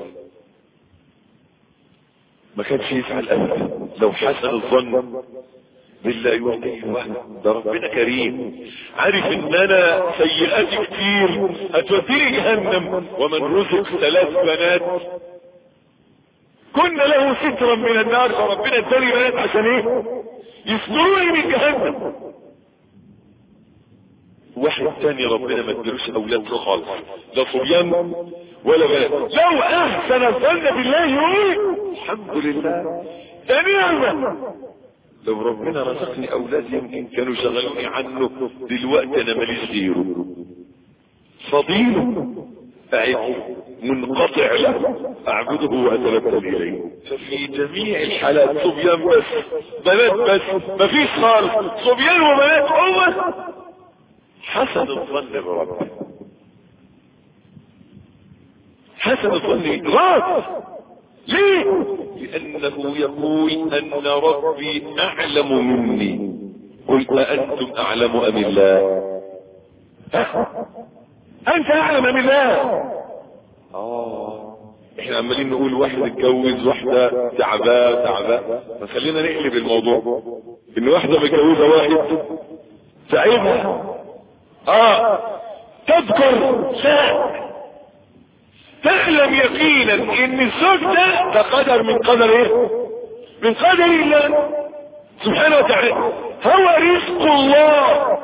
ما كانش يفعل ابدا لو حسن الظن بالله يقول ايوه ده ربنا كريم عارف ان انا سيئاتي كتير هتوديني جهنم ومن رزق ثلاث بنات كنا له سترا من النار فربنا اداني بنات عشان ايه يستروني من جهنم واحد تاني ربنا ما ادلوش اولاد خالص لا صبيان ولا بنات لو احسن الظن بالله يقول الحمد لله ده نعمه لو ربنا رزقني اولاد يمكن كانوا شغلوني عنه دلوقتي انا ماليش غيره فضيله اعد منقطع له اعبده واتبتل اليه ففي جميع الحالات صبيان بس بنات بس مفيش خالص صبيان وبنات هو حسن الظن بربه حسن الظن غلط ليه لانه يقول ان ربي اعلم مني قل اانتم اعلم ام الله انت اعلم ام الله اه احنا عمالين نقول واحد اتجوز واحدة تعباه تعباه بس خلينا نقلب الموضوع ان واحدة متجوزة واحد تعبها اه تذكر لا تعلم يقينا ان الزوج ده ده قدر من قدر ايه من قدر الله سبحانه وتعالى هو رزق الله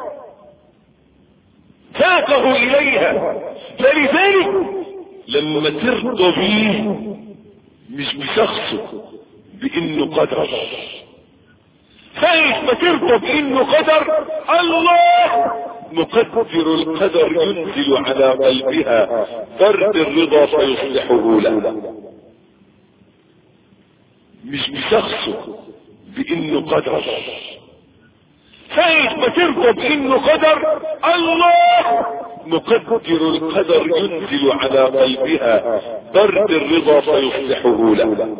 ساقه اليها فلذلك لما ترضى بيه مش بشخصه بانه قدر ساعة ما ترضى بانه قدر الله مقدر القدر ينزل على قلبها برد الرضا فيصلحه له مش بشخصه بانه قدر ساعة ما ترضى بانه قدر الله مقدر القدر ينزل على قلبها برد الرضا فيصلحه له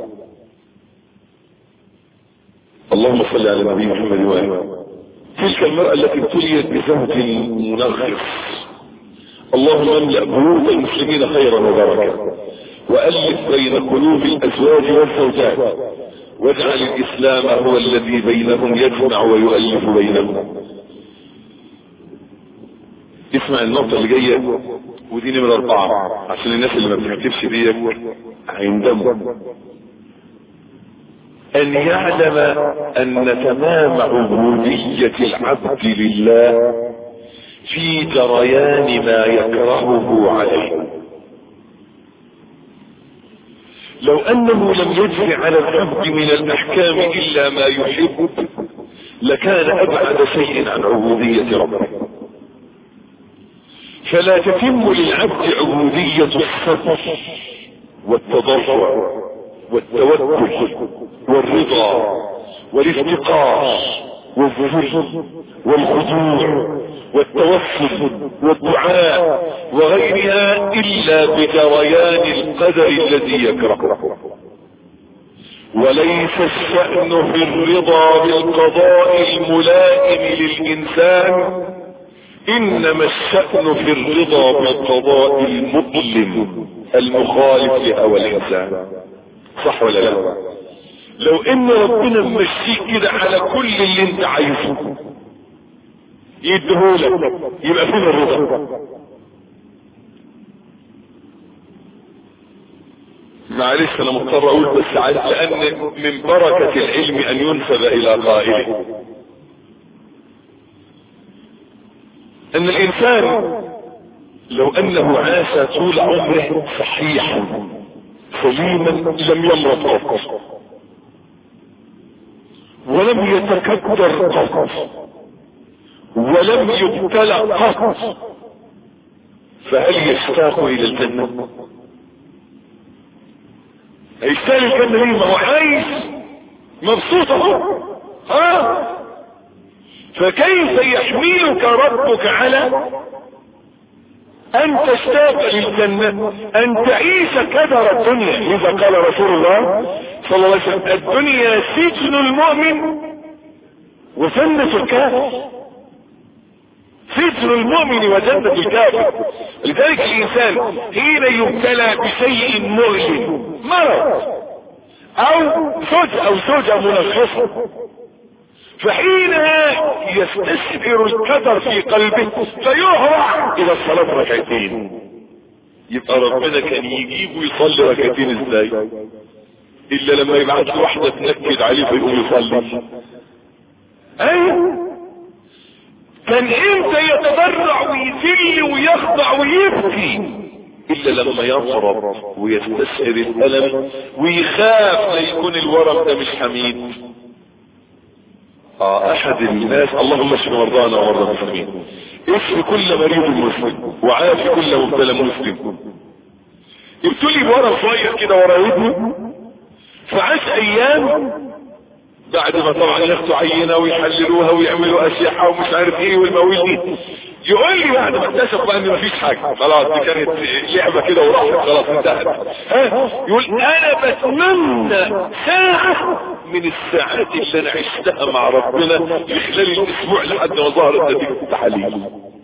اللهم صل على النبي محمد وآله تلك المرأة التي ابتليت بزهد منغص اللهم املأ بيوت المسلمين خيرا وبركة وألف بين قلوب الأزواج والزوجات واجعل الإسلام هو الذي بينهم يجمع ويؤلف بينهم اسمع النقطة اللي جاية ودي نمرة أربعة عشان الناس اللي ما بتكتبش ديت هيندموا أن يعلم أن تمام عبودية العبد لله في جريان ما يكرهه عليه لو أنه لم يجري على العبد من الأحكام إلا ما يحب لكان أبعد شيء عن عبودية ربه فلا تتم للعبد عبودية الصبر والتضرع والتوكل والرضا والافتقار والذل والخضوع والتوسل والدعاء وغيرها الا بجريان القدر الذي يكرهه وليس الشأن في الرضا بالقضاء الملائم للإنسان إنما الشأن في الرضا بالقضاء المظلم المخالف لهوى الإنسان صح ولا لا لو ان ربنا ممشيك كده على كل اللي انت عايزه يديهولك يبقى فين الرضا معلش انا مضطر اقول بس عايز لان من بركة العلم ان ينسب الى قائله ان الانسان لو انه عاش طول عمره صحيحا سليما لم يمرض قط ولم يتكدر قط ولم يبتلع قط فهل يشتاق الى الجنة هيشتاق الجنة ليه ما هو عايش مبسوط اهو ها فكيف يحملك ربك على ان تشتاق للجنة ان تعيش كدر الدنيا لذا قال رسول الله صلى الله عليه وسلم الدنيا سجن المؤمن وجنة الكافر سجن المؤمن وجنة الكافر لذلك الانسان حين يبتلى بشيء مؤلم مرض او زوج او زوجة منغصة فحينها يستشعر القدر في قلبه فيهرع الى الصلاة ركعتين يبقى ربنا كان يجيب ويصلي ركعتين ازاي الا لما يبعت له واحدة تنكد عليه فيقوم يصلي ايوه كان امتى يتضرع ويذل ويخضع ويبكي الا لما يضرب ويستشعر الالم ويخاف لا يكون الورم ده مش حميد اه احد الناس اللهم اشف مرضانا ومرضى المسلمين اشف كل مريض مسلم وعافي كل مبتلى مسلم ابتلي بورم صغير كده ورا ودنه فعاش ايام بعد ما طبعا ياخدوا عينة ويحللوها ويعملوا اشعة ومش عارف ايه والمويل دي يقول لي بعد ما اكتشف بقى ان مفيش حاجة خلاص دي كانت لعبة كده وراحت خلاص انتهت ها يقول انا بتمنى ساعة من الساعات اللي انا عشتها مع ربنا في خلال الاسبوع لحد ما ظهرت نتيجة التحاليل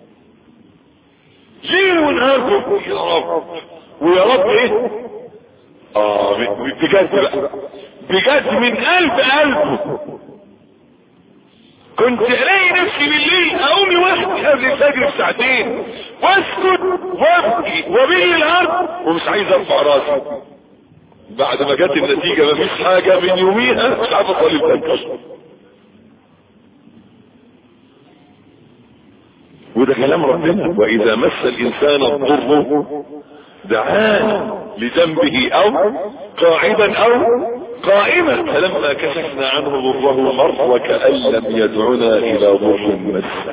ليل ونهار يا رب ويا رب ايه اه بجد بقى بجد من قلب قلبه كنت الاقي نفسي بالليل اقوم لوحدي قبل الفجر بساعتين واسكت وابكي وبين الارض ومش عايز ارفع راسي بعد ما جت النتيجة مفيش حاجة من يوميها مش عارف اصلي الفجر وده كلام ربنا واذا مس الانسان الضر دعاه لذنبه او قاعدا او قائما فلما كشفنا عنه ضره مر وكأن لم يدعنا الى ضر مسه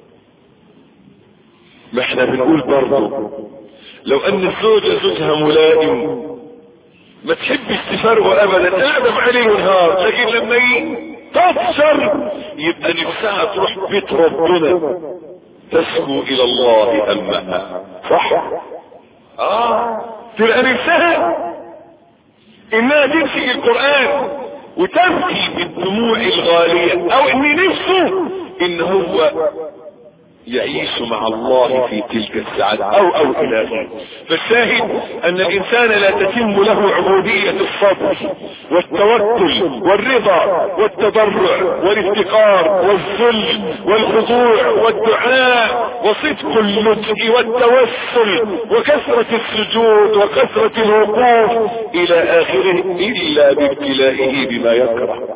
ما احنا بنقول برضه لو ان الزوجة زوجها ملائم ما تحبش تفرقه ابدا قاعدة معاه ليل ونهار لكن لما تبصر يبقى نفسها تروح بيت ربنا تسكو الى الله همها صح اه تبقى نفسها انها تمسك القرآن وتبكي بالدموع الغالية او ان نفسه ان هو يعيش مع الله في تلك الساعات او او الى اخره فالشاهد ان الانسان لا تتم له عبودية الصبر والتوكل والرضا والتضرع والافتقار والذل والخضوع والدعاء وصدق اللجء والتوسل وكثرة السجود وكثرة الوقوف الى اخره الا بابتلائه بما يكره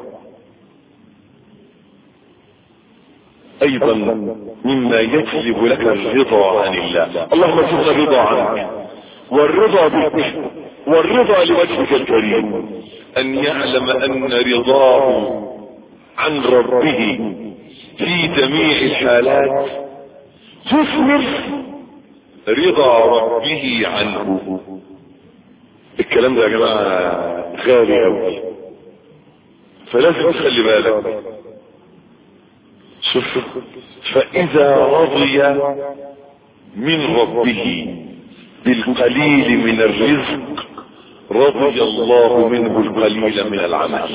ايضا مما يجلب لك الرضا عن الله اللهم ارزقنا الرضا عنك والرضا بك والرضا لوجهك الكريم ان يعلم ان رضاه عن ربه في جميع الحالات تثمر رضا ربه عنه الكلام ده يا جماعة غالي قوي فلازم تخلي بالك شوف فاذا رضي من ربه بالقليل من الرزق رضي الله منه القليل من العمل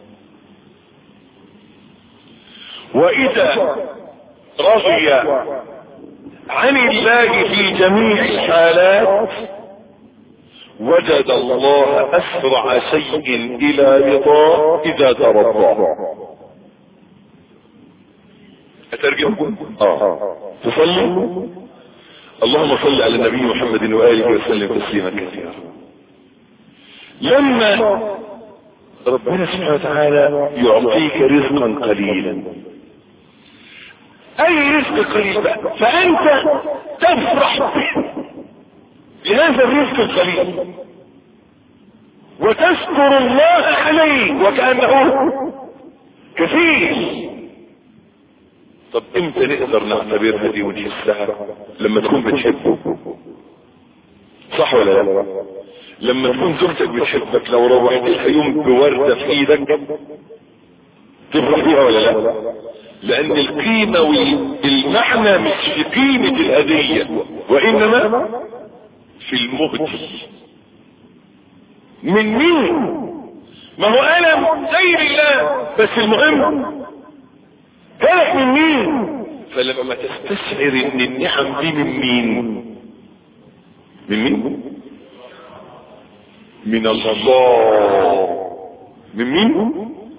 واذا رضي عن الله في جميع الحالات وجد الله اسرع شيء الى رضاه اذا ترضاه اترجم اه تصلي اللهم صل على النبي محمد واله وسلم تسليما كثيرا لما ربنا سبحانه وتعالى يعطيك رزقا قليلا اي رزق قليل بقى فانت تفرح بهذا الرزق القليل وتشكر الله عليه وكأنه كثير طب امتى نقدر نعتبرها دي ونحسها لما تكون بتحبه صح ولا لا لما تكون زوجتك بتحبك لو روحت لها يوم بوردة في ايدك تفرح بيها ولا لا لان القيمة والمعنى مش في قيمة الهدية وانما في المهدي من مين ما هو ألم غير الله بس المهم جالك من مين فلما تستشعر ان النعم دي من مين من مين من الله من مين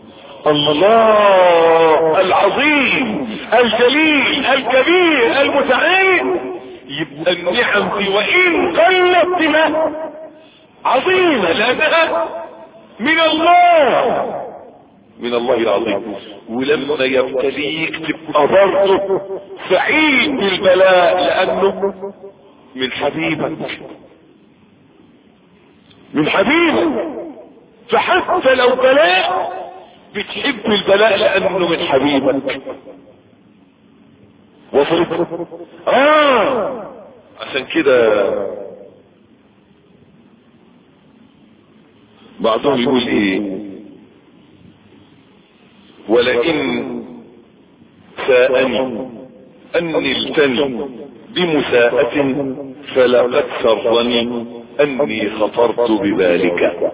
الله العظيم الجليل الكبير المتعال يبقى النعم دي وان قلت بها عظيمة لانها من الله من الله العظيم ولما يبتليك تبقى برضه سعيد بالبلاء لانه من حبيبك من حبيبك فحتى لو بلاء بتحب البلاء لانه من حبيبك وصلت اه عشان كده بعضهم يقول ايه ولئن ساءني ان نلتني بمساءة فلقد سرني اني خطرت بذلك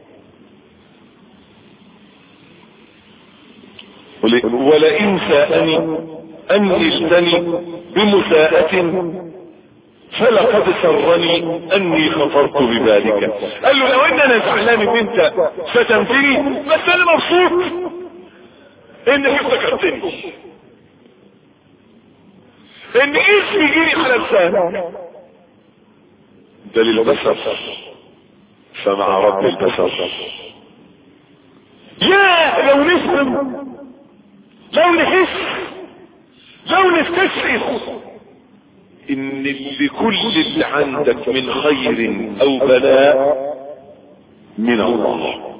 ولئن ساءني ان نلتني بمساءة فلقد سرني اني خطرت بذلك قال له لو ان انا زعلان ان انت شتمتني بس انا مبسوط انك افتكرتني ان اسمي يجيني على لسانك ده للبشر فمع رب البشر يا لو نفهم لو نحس لو نستشعر ان لكل اللي عندك من خير او بلاء من الله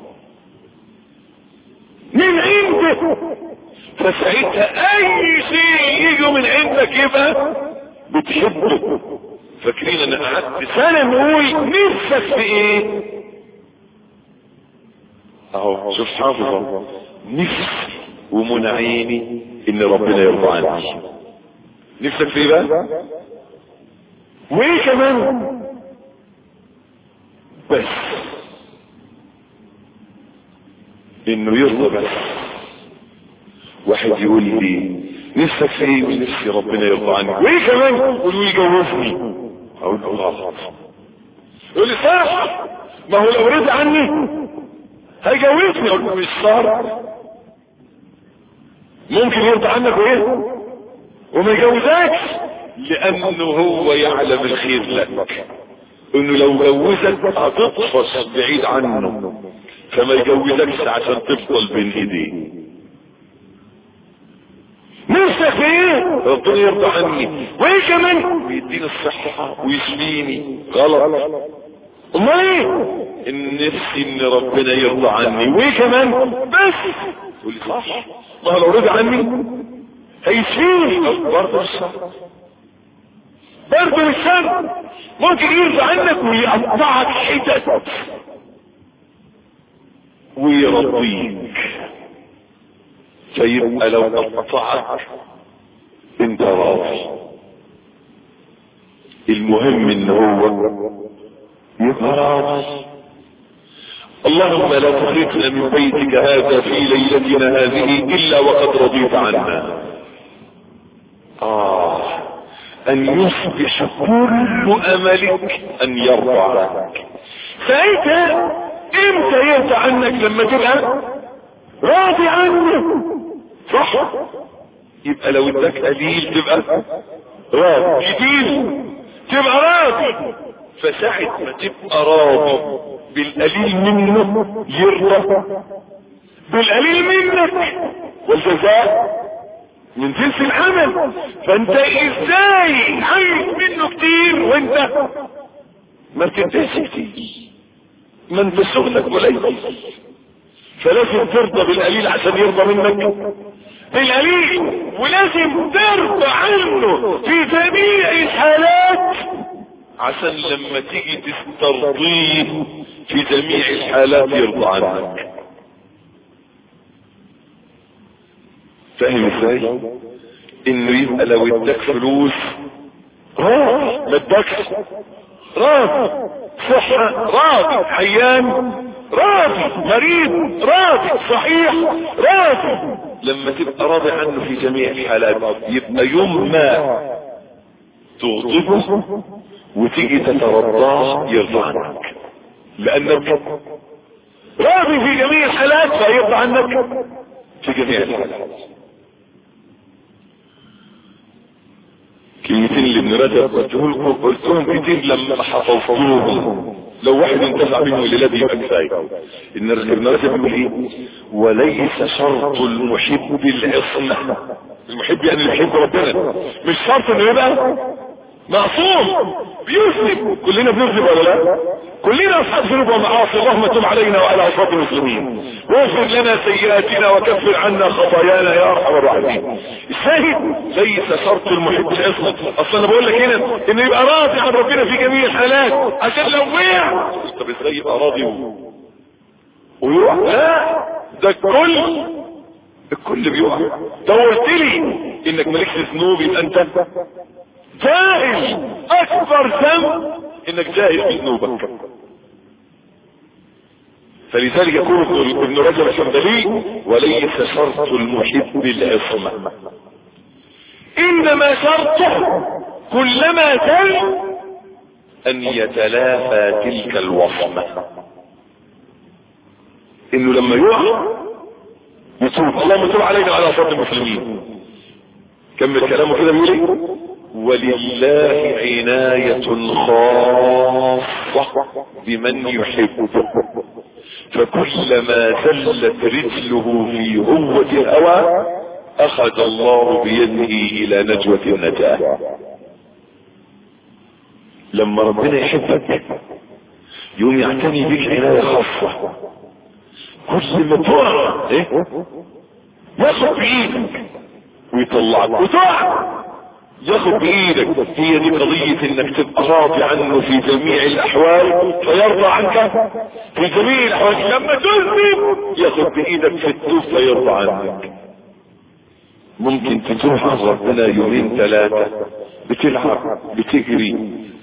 من عنده فساعتها اي شيء يجي من عندك يبقى بتحبه فاكرين انا قعدت سنه نقول نفسك في ايه اهو شوف حافظه نفسي ومنى عيني ان ربنا يرضى عني نفسك في ايه بقى وايه كمان بس انه يرضى بس واحد يقول لي نفسك في ايه ونفسي ربنا يرضى عني وايه كمان يقولوا يجوزني اقول له غلط يقول لي صح ما هو لو رضي عني هيجوزني اقول له مش صار ممكن يرضى عنك وايه وما يجوزكش لانه هو يعلم الخير لك انه لو جوزك هتطفش بعيد عنه فما يجوزكش عشان تفضل بين ايديه نفسك في ايه ربنا يرضى عني وايه كمان ويديني الصحة ويشفيني غلط امال ايه ان نفسي ان ربنا يرضى عني وايه كمان بس تقول لي صح ما لو رضى عني هيشفيني برضه مش شرط برضه مش شرط ممكن يرضى عنك ويقطعك حتت ويرضيك فيبقى لو قطعك انت راضي المهم ان هو يبقى راضي اللهم لا تخرجنا من بيتك هذا في ليلتنا هذه الا وقد رضيت عنا اه ان يصبح كل املك ان يرضى عنك ساعتها امتى يرضى عنك لما تبقى راضي عنه صح يبقى لو اداك قليل تبقى راضي كتير تبقى راضي فساعة ما تبقى راضي بالقليل منه يرضى بالقليل منك والجزاء من جنس العمل فانت ازاي عايز منه كتير وانت ما بتنتهيش كتير ما انت شغلك قليل فلازم ترضى بالقليل عشان يرضى منك بالقليل ولازم ترضى عنه في جميع الحالات عشان لما تيجي تسترضيه في جميع الحالات يرضى عنك فاهم ازاي انه يبقى لو اداك فلوس راضي ما اداكش راضي صحة راضي عيان راضي مريض راضي صحيح راضي لما تبقى راضي عنه في جميع الحالات يبقى يوم ما تغضبه وتيجي تترضاه يرضى عنك لانك راضي في جميع الحالات فيرضى عنك في جميع الحالات كلمتين اللي ابن رجب قلته لكم قلتهم كتير لما حفظتوهم لو واحد انتفع بهم الليله دي يبقى كفايه ان ابن رجب بيقول ايه وليس شرط المحب العصمه المحب يعني اللي بيحب ربنا مش شرط انه يبقى معصوم بيذنب كلنا بنذنب ولا لا كلنا اصحاب ذنوب ومعاصي اللهم تب علينا وعلى عصاة المسلمين واغفر لنا سيئاتنا وكفر عنا خطايانا يا ارحم الراحمين الشاهد ليس شرط المحب العصمة اصلا انا بقول لك هنا انه يبقى راضي عن ربنا في جميع الحالات عشان لو وقع طب ازاي يبقى راضي و... ويقع لا ده الكل الكل بيقع ده قلت لي انك مالكش ذنوب يبقى انت جاهل اكبر ذنب انك جاهل بذنوبك فلذلك يقول ابن رجب الحنبلي وليس شرط المحب العصمة انما شرطه كلما زل ان يتلافى تلك الوصمة انه لما يقع يتوب اللهم تب علينا وعلى صوت المسلمين كمل كلامه كده بيقول ايه ولله عناية خاصة بمن يحبه فكلما زلت رجله في هوة الهوى اخذ الله بيده الى نجوة النجاة لما ربنا يحبك يوم يعتني بك عناية خاصة كل ما تقع ايه ياخد بايدك ويطلعك وتقع ياخد بايدك هي دي قضية انك تبقى راضي عنه في جميع الاحوال فيرضى عنك في جميع الاحوال لما تذنب ياخد بايدك في التوب فيرضى عنك ممكن تتوب عن ربنا يومين ثلاثة بتلعب بتجري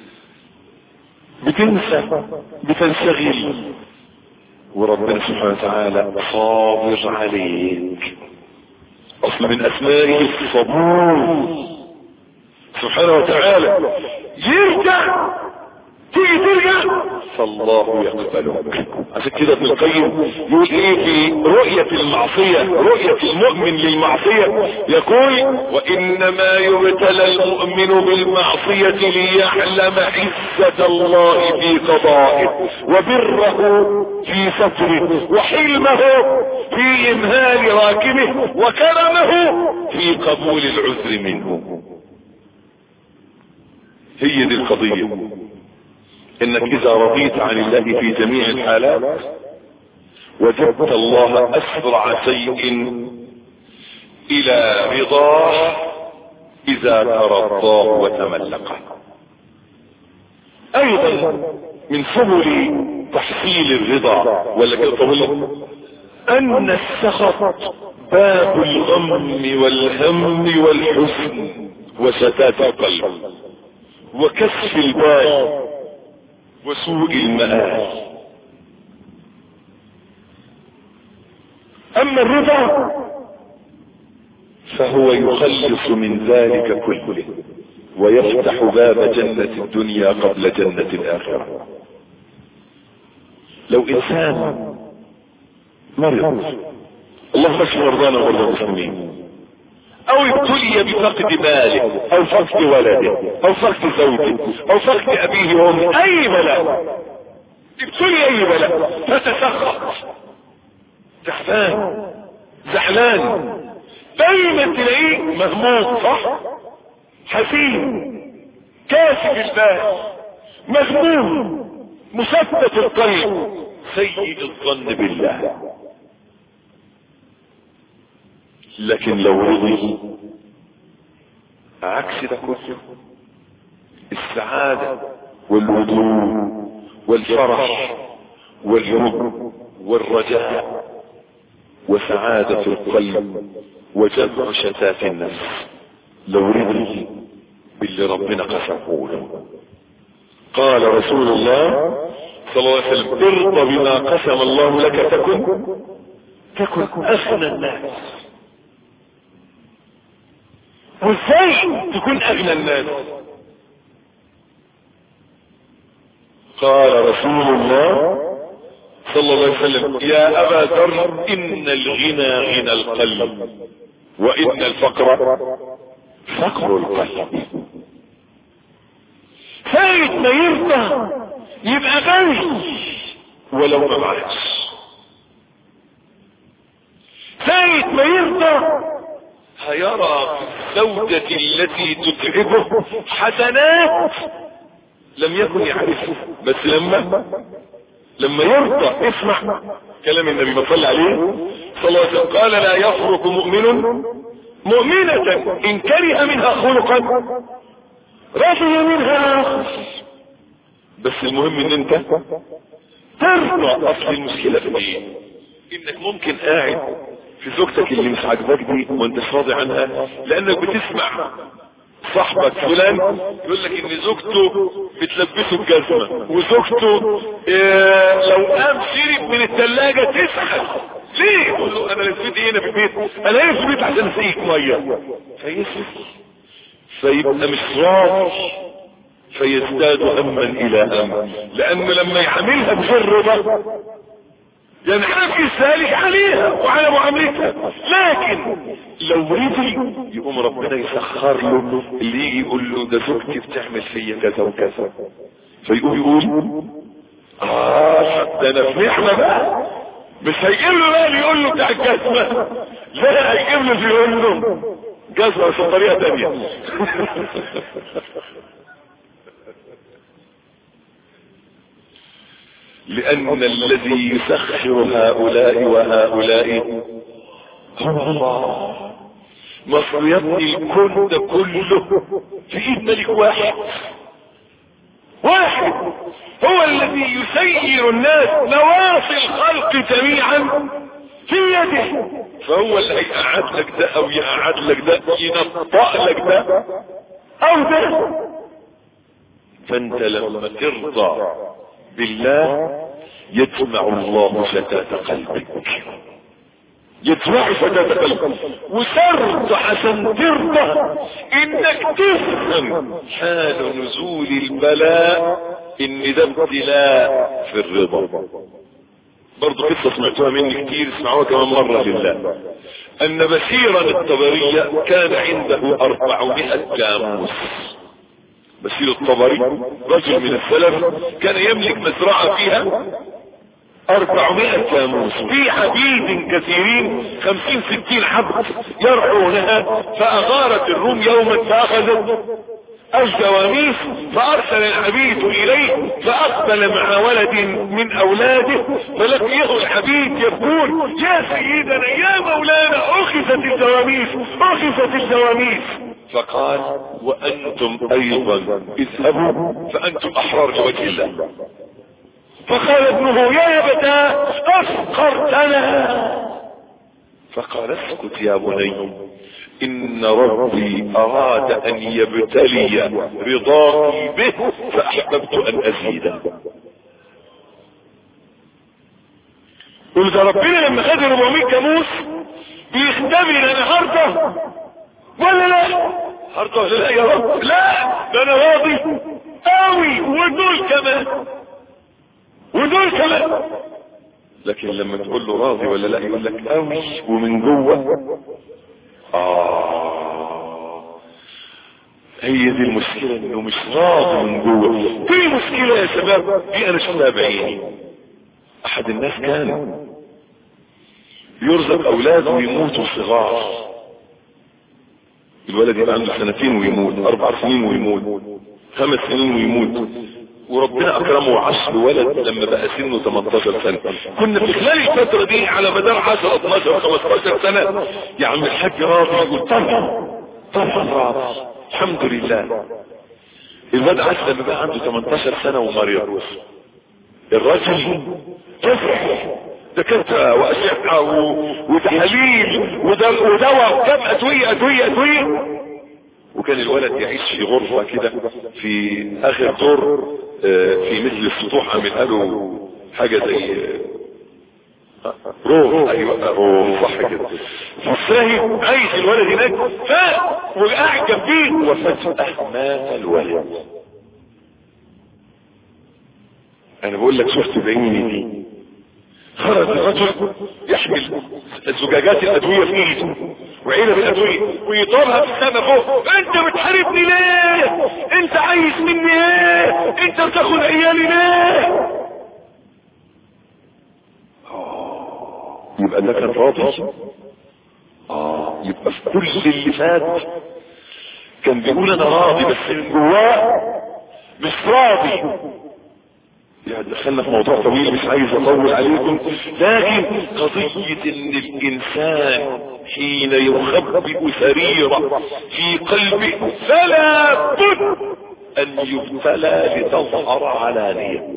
بتنسى بتنشغل وربنا سبحانه وتعالى صابر عليك اصل من اسمائه الصبور سبحانه وتعالى يرجع تيجي ترجع فالله يقبلك عشان كده ابن القيم يقول ايه في رؤية المعصية رؤية المؤمن للمعصية يقول وانما يبتلى المؤمن بالمعصية ليعلم عزة الله في قضائه وبره في ستره وحلمه في امهال راكبه وكرمه في قبول العذر منه هي دي القضية انك اذا رضيت عن الله في جميع الحالات وجدت الله اسرع شيء الى رضاه اذا ترضاه وتملقه ايضا من سبل تحصيل الرضا ولا كده طويل ان السخط باب الغم والهم والحزن وشتات القلب وكسف البال وسوء المآل اما الرضا فهو يخلص من ذلك كله ويفتح باب جنة الدنيا قبل جنة الاخرة لو انسان مرض الله اشف مرضانا ومرضى المسلمين او ابتلي بفقد ماله او فقد ولده او فقد زوجه او فقد ابيه وامه اي بلاء ابتلي اي بلاء فتسخط تعبان زعلان دايما تلاقيه مهموم صح حزين كاسف البال مغموم مثبت القلب سيء الظن بالله لكن لو رضي عكس ده كله السعادة والهدوء والفرح والحب والرجاء وسعادة القلب وجمع شتات النفس لو رضي باللي ربنا قسمه له قال رسول الله صلى الله عليه وسلم ارضى بما قسم الله لك تكن تكن اغنى الناس وازاي تكون اغنى الناس قال رسول الله صلى الله عليه وسلم يا ابا ذر ان الغنى غنى القلب وان الفقر فقر القلب ساعة ما يرضى يبقى غني ولو ما معكش ساعة ما يرضى هيرى في الزوجة التي تتعبه حسنات لم يكن يعرفها بس لما لما يرضى اسمع كلام النبي ما صلى عليه صلى الله عليه وسلم قال لا يفرق مؤمن مؤمنة ان كره منها خلقا رضي منها اخر بس المهم ان انت ترضى اصل المشكلة في ايه انك ممكن قاعد في زوجتك اللي مش عاجباك دي وانت راضي عنها لانك بتسمع صاحبك فلان يقول لك ان زوجته بتلبسه الجزمة وزوجته إيه لو قام شرب من الثلاجة تسخن ليه يقول له انا لفيت هنا في البيت انا هنا في البيت عشان اسقيك ميه فيسكت فيبقى مش راضي فيزداد هما الى هم لانه لما يعملها بغير رضا ينحكي ذلك عليها وعلى معاملتها لكن لو رضي يقوم ربنا يسخر له اللي يجي يقول له ده زوجتي بتعمل فيا كذا وكذا فيقوم يقول اه ده انا في محنه بقى مش هيجيب له بقى اللي يقول له بتاع الجزمه لا هيجيب له اللي يقول له جزمه بس بطريقه ثانيه لأن الذي يسخر هؤلاء وهؤلاء هو الله مصر يبني الكون ده كله في ايد ملك واحد واحد هو الذي يسير الناس نواصي الخلق جميعا في يده فهو اللي هيقعد لك ده او يقعد لك ده ينطق لك ده او ده فانت لما ترضى بالله يجمع الله شتات قلبك يجمع شتات قلبك وترضى عشان ترضى انك تفهم حال نزول البلاء ان ده ابتلاء في الرضا برضو قصة سمعتوها مني كتير اسمعوها كمان مرة لله ان بشيرا الطبرية كان عنده اربعمائة كاموس بشير الطبري رجل من السلف كان يملك مزرعة فيها أربعمائة كاموس في عبيد كثيرين خمسين ستين عبد يرعونها فأغارت الروم يوما فأخذت الجواميس فأرسل العبيد إليه فأقبل مع ولد من أولاده فلقيه العبيد يقول يا سيدنا يا مولانا أخذت الجواميس أخذت الجواميس فقال وانتم ايضا اذهبوا فانتم احرار لوجه الله فقال ابنه يا ابتاه افقرتنا فقال اسكت يا بني ان ربي اراد ان يبتلي رضاكي به فاحببت ان ازيده قل ده ربنا لما خد 400 كاموس بيختبر انا هرضى ولا لا هرضى ولا لا يا رب لا ده انا راضي قوي ودول كمان ودول كمان لكن لما تقول له راضي ولا لا يقول لك قوي ومن جوه اه هي دي المشكلة انه مش راضي من جوه دي مشكلة يا شباب دي انا شفتها بعيني احد الناس كان يرزق اولاده ويموتوا صغار الولد يبقى عنده سنتين ويموت اربع سنين ويموت خمس سنين ويموت وربنا اكرمه وعش بولد لما بقى سنه 18 سنة كنا في خلال الفترة دي على مدار 10 12 15 سنة يا عم الحاج راضي يقول طبعا طبعا راضي الحمد لله الواد عاش لما بقى عنده 18 سنة ومريض الرجل يفرح دكاترة وأشعة وتحاليل ودواء وكم أدوية أدوية أدوية وكان الولد يعيش في غرفة كده في آخر دور في مثل السطوح عامل له حاجة زي روح ايوه روح صح كده فالشاهد عايش الولد هناك ف وقاعد جنبيه وفجأة مات الولد انا بقول لك شفت بعيني دي خرج الرجل يحمل زجاجات الادوية في ايده وعينه بالادوية ويطارها في السماء فوق انت بتحاربني ليه انت عايز مني ايه انت بتاخد عيالي ليه يبقى ده كان راضي اه يبقى في كل اللي فات كان بيقول انا راضي بس من جواه مش راضي يعني دخلنا في موضوع طويل مش عايز اطول عليكم لكن قضية ان الانسان حين يخبئ سريرة في قلبه فلا بد ان يبتلى لتظهر علانية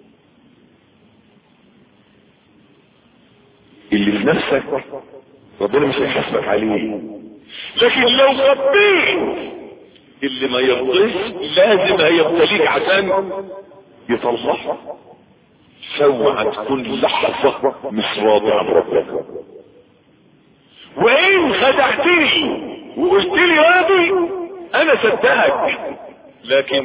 اللي في نفسك ربنا مش هيحاسبك عليه لكن لو خبيت اللي ما يرضيش لازم هيبتليك عشان يطلعها سوى تكون لحظة مش راضي عن ربنا وإن خدعتني وقلت لي راضي أنا صدقك لكن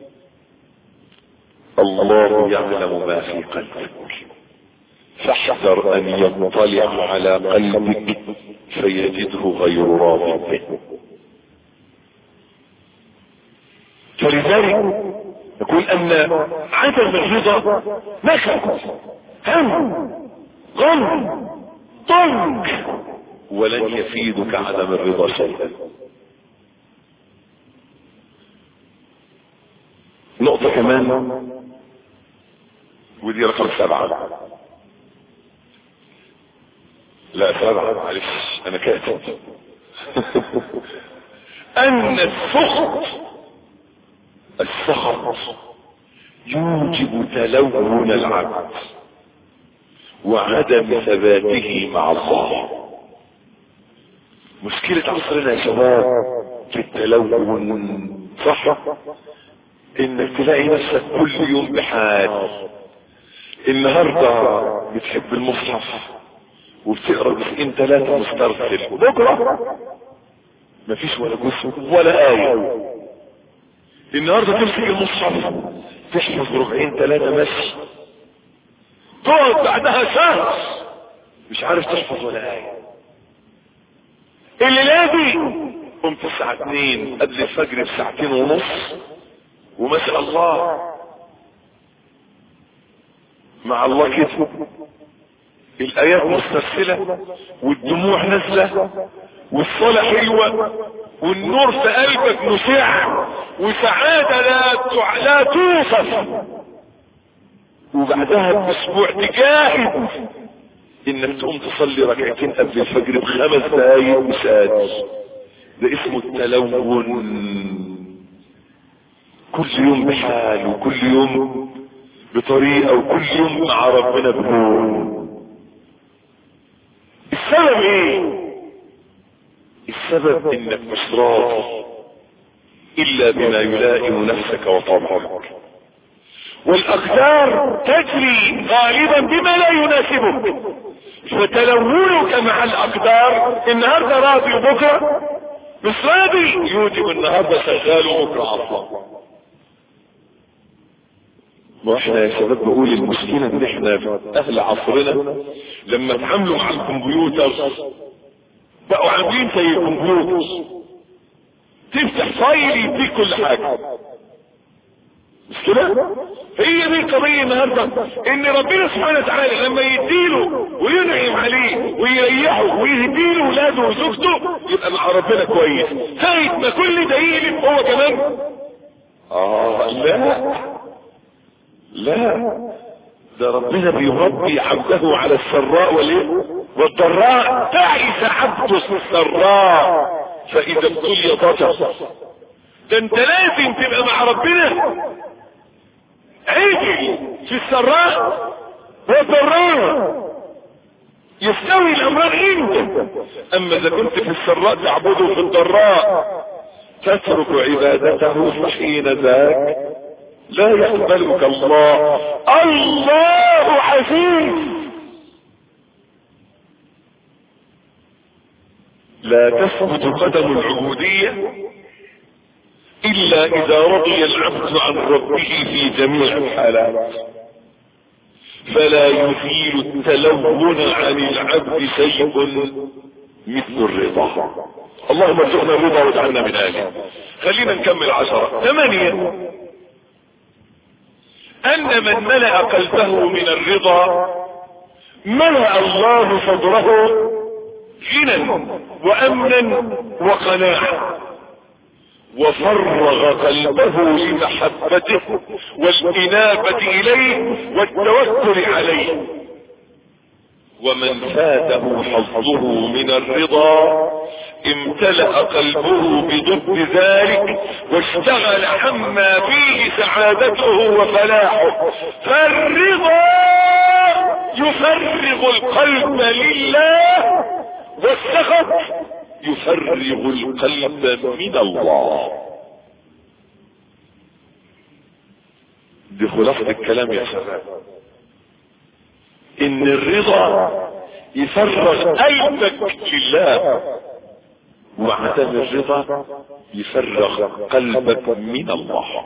الله يعلم ما في قلبك فاحذر أن يطلع على قلبك فيجده غير راض به فلذلك نقول ان عدم الرضا نكد هم غم ضنك ولن يفيدك عدم الرضا شيئا نقطة كمان ودي رقم سبعة لا سبعة معلش انا كاتب ان السخط السخط يوجب تلون العبد وعدم ثباته مع الله مشكلة عصرنا يا شباب في التلون صح انك تلاقي نفسك كل يوم بحال النهاردة بتحب المصحف وبتقرا جزئين ثلاثة مسترسل وبكرة مفيش ولا جزء ولا آية النهارده تمسك المصحف تحفظ ربعين ثلاثة مشي تقعد بعدها شهر مش عارف تحفظ ولا آية الليلة دي قمت الساعة اتنين قبل الفجر بساعتين ونص وما شاء الله مع الله كده الآيات مسترسلة والدموع نازلة والصلاة حلوة والنور في قلبك مشع وسعادة لا تع... لا توصف وبعدها باسبوع تجاهد انك تقوم تصلي ركعتين قبل الفجر بخمس دقايق مساج ده اسمه التلون كل يوم بحال وكل يوم بطريقة وكل يوم مع ربنا بنور السبب ايه السبب انك مش راضي الا بما يلائم نفسك وطبعك والاقدار تجري غالبا بما لا يناسبك فتلونك مع الاقدار النهارده راضي وبكره مش راضي يوجب النهارده شغال وبكره عطلان واحنا يا شباب بقول المشكلة ان احنا في اهل عصرنا لما اتعاملوا مع الكمبيوتر بقوا عاملين زي الكمبيوتر تفتح فايل يديك كل حاجة مش كده هي دي القضية النهاردة ان ربنا سبحانه وتعالى لما يديله وينعم عليه ويريحه ويهدي له ولاده وزوجته يبقى مع ربنا كويس ساعة ما كل ده يقلب هو كمان اه لا لا ده ربنا بيربي عبده على السراء والايه والضراء تعس عبد السراء فاذا ابتلي ضجر ده انت لازم تبقى مع ربنا عجل في السراء والضراء يستوي الامران عندك اما اذا كنت في السراء تعبده في الضراء تترك عبادته فحين ذاك لا يقبلك الله الله عزيز لا تثبت قدم العبودية الا اذا رضي العبد عن ربه في جميع الحالات فلا يزيل التلون عن العبد شيء مثل الرضا اللهم ارزقنا الرضا واجعلنا من اهله خلينا نكمل عشرة ثمانية ان من ملأ قلبه من الرضا ملأ الله صدره غنى وامنا وقناعة وفرغ قلبه لمحبته والانابة اليه والتوكل عليه ومن فاته حظه من الرضا امتلأ قلبه بضد ذلك واشتغل عما فيه سعادته وفلاحه فالرضا يفرغ القلب لله والسخط يفرغ القلب من الله دي خلاصة الكلام يا شباب ان الرضا يفرغ قلبك لله وعدم الرضا يفرغ قلبك من الله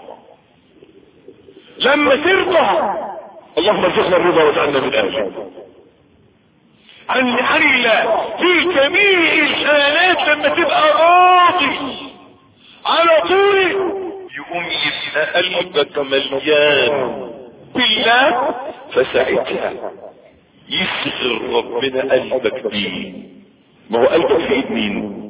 لما ترضى اللهم ارزقنا الرضا واجعلنا من اهله عن عن الله في جميع الحالات لما تبقى راضي على طول يقوم يبقى قلبك مليان بالله فساعتها يصغر ربنا قلبك بيه ما هو قلبك في ايد مين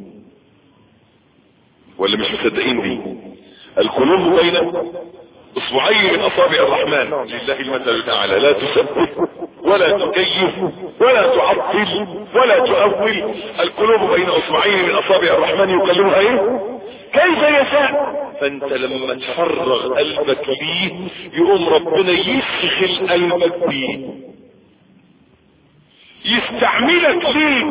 ولا مش مصدقين دي القلوب بين اصبعين من اصابع الرحمن لله المثل الاعلى لا تثبت ولا تكيف ولا تعطل ولا تؤول القلوب بين اصبعين من اصابع الرحمن يقلبها ايه كيف يشاء فانت لما تفرغ قلبك ليه يقوم ربنا يسخل قلبك بيه يستعملك ليه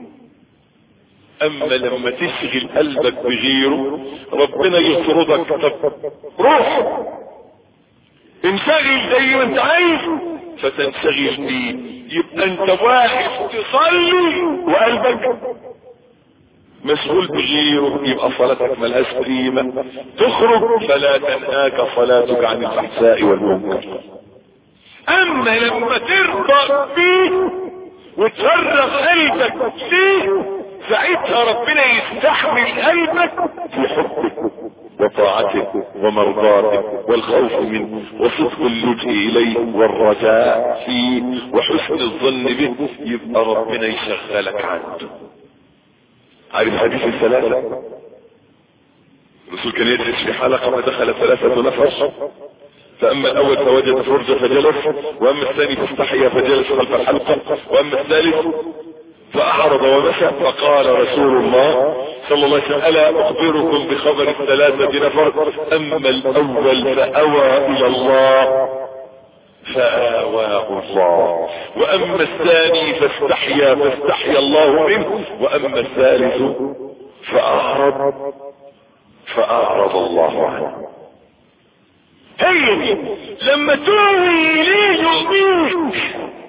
اما لما تشغل قلبك بغيره ربنا يطردك طب روح انشغل زي ما انت عايز فتنشغل بيه يبقى انت واقف تصلي وقلبك مشغول بغيره يبقى صلاتك ملهاش قيمة تخرج فلا تنهاك صلاتك عن الفحشاء والمنكر اما لما ترضى بيه وتفرغ قلبك فيه ساعتها ربنا يستحمل قلبك في حبك وطاعتك ومرضاتك والخوف منه وصدق اللجء اليه والرجاء فيه وحسن الظن به يبقى ربنا يشغلك عنده عارف حديث الثلاثة الرسول كان يجلس في حلقة فدخل ثلاثة نفر فاما الاول فوجد فرجة فجلس واما الثاني فاستحيا فجلس خلف الحلقة واما الثالث فاعرض ومشى فقال رسول الله صلى الله عليه وسلم الا اخبركم بخبر الثلاثة نفر اما الاول فاوى الى الله فآواه الله واما الثاني فاستحيا فاستحيا الله منه واما الثالث فاعرض فاعرض الله عنه هي دي لما توي اليه يؤمنك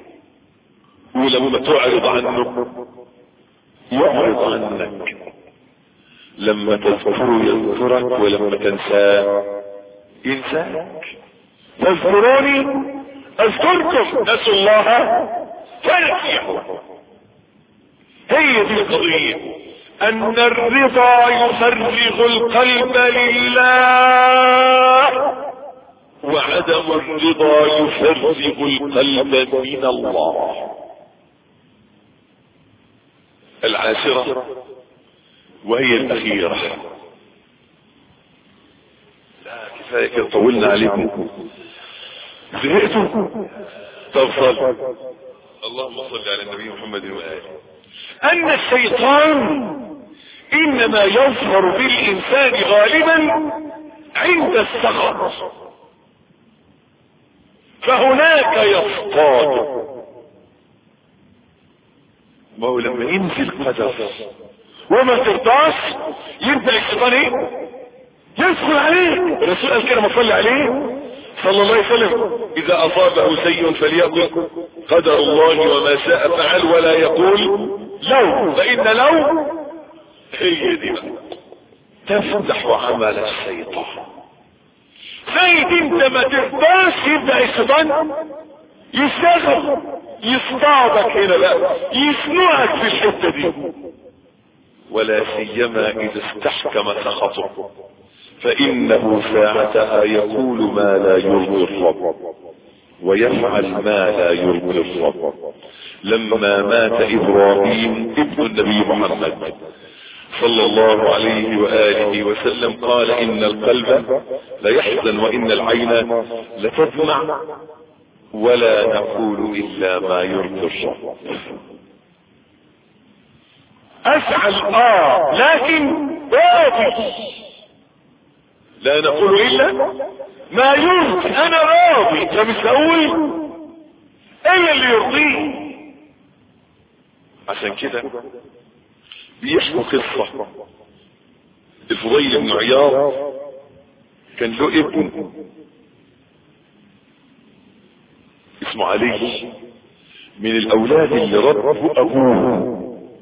ولما تعرض عنه يعرض عنك لما تذكره يذكرك ولما تنساه ينساك تذكروني اذكركم نسوا الله فنسيهم هي دي القضية ان الرضا يفرغ القلب لله وعدم الرضا يفرغ القلب من الله العاشرة وهي الأخيرة لا كفاية كده طولنا عليكم زهقتوا طب صل اللهم صل على النبي محمد وآله أن الشيطان إنما يظهر بالإنسان غالبا عند السخط فهناك يصطاد ما هو لما ينزل قدر وما ترضاش يبدا الشيطان ايه يدخل عليه الرسول قال كده ما صلي عليه صلى الله عليه وسلم اذا اصابه شيء فليقل قدر الله وما شاء فعل ولا يقول لو فان لو هي دي بقى تفتح عمل الشيطان زي انت ما ترضاش يبدا الشيطان يشتغل يصطادك هنا بقى يسنقك في الحته دي ولا سيما اذا استحكم سخطه فانه ساعتها يقول ما لا يرضي الرب ويفعل ما لا يرضي الرب لما مات ابراهيم ابن النبي محمد صلى الله عليه وآله وسلم قال إن القلب ليحزن وإن العين لتدمع ولا نقول إلا ما يرضي الرب أفعل آه لكن راضي لا نقول إلا ما يرضي أنا راضي فمش هقول إلا اللي يرضيه عشان كده بيحكوا قصة الفضيل بن عياض كان له ابن اسمه علي من الاولاد اللي ربوا ابوه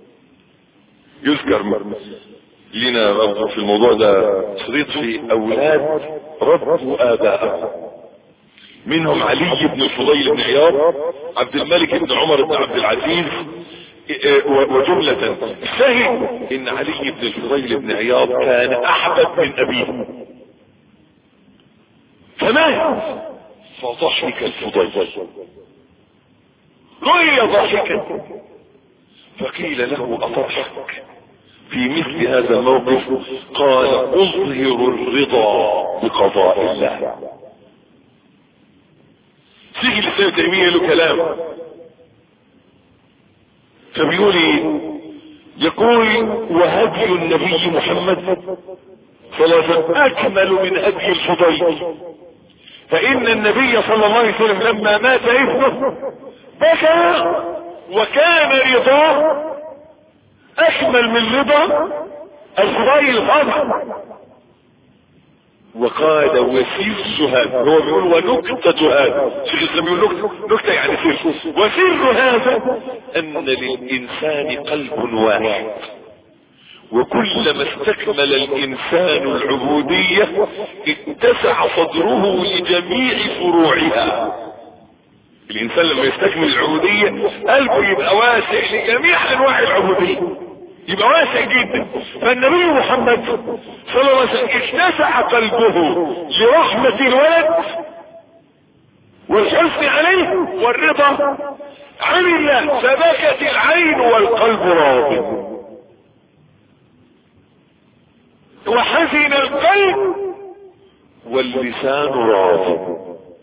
يذكر لنا برضه في الموضوع ده شريط في اولاد ربوا اباءهم منهم علي بن الفضيل بن عياض عبد الملك بن عمر بن عبد العزيز وجملة الشاهد ان علي بن الفضيل بن عياض كان احبب من ابيه فمات فضحك الفضيل رؤي ضحكا فقيل له اضحك في مثل هذا الموقف قال اظهر الرضا بقضاء الله سيجي لسان تيمية له كلام فبيقول يقول وهدي النبي محمد صلى الله عليه وسلم اكمل من هدي الفضيل فان النبي صلى الله عليه وسلم لما مات ابنه بكى وكان رضاه اكمل من رضا الفضيل طبعا وقال وسر هذا هو بيقول ونكتة هذا شيخ الاسلام بيقول نكتة نكتة يعني سر وسر هذا ان للانسان قلب واحد وكلما استكمل الانسان العبودية اتسع صدره لجميع فروعها الانسان لما يستكمل العبودية قلبه يبقى واسع لجميع انواع العبودية يبقى واسع جدا فالنبي محمد صلى الله عليه وسلم اتسع قلبه لرحمة الولد والحزن عليه والرضا عن الله فبكت العين والقلب راض وحزن القلب واللسان راض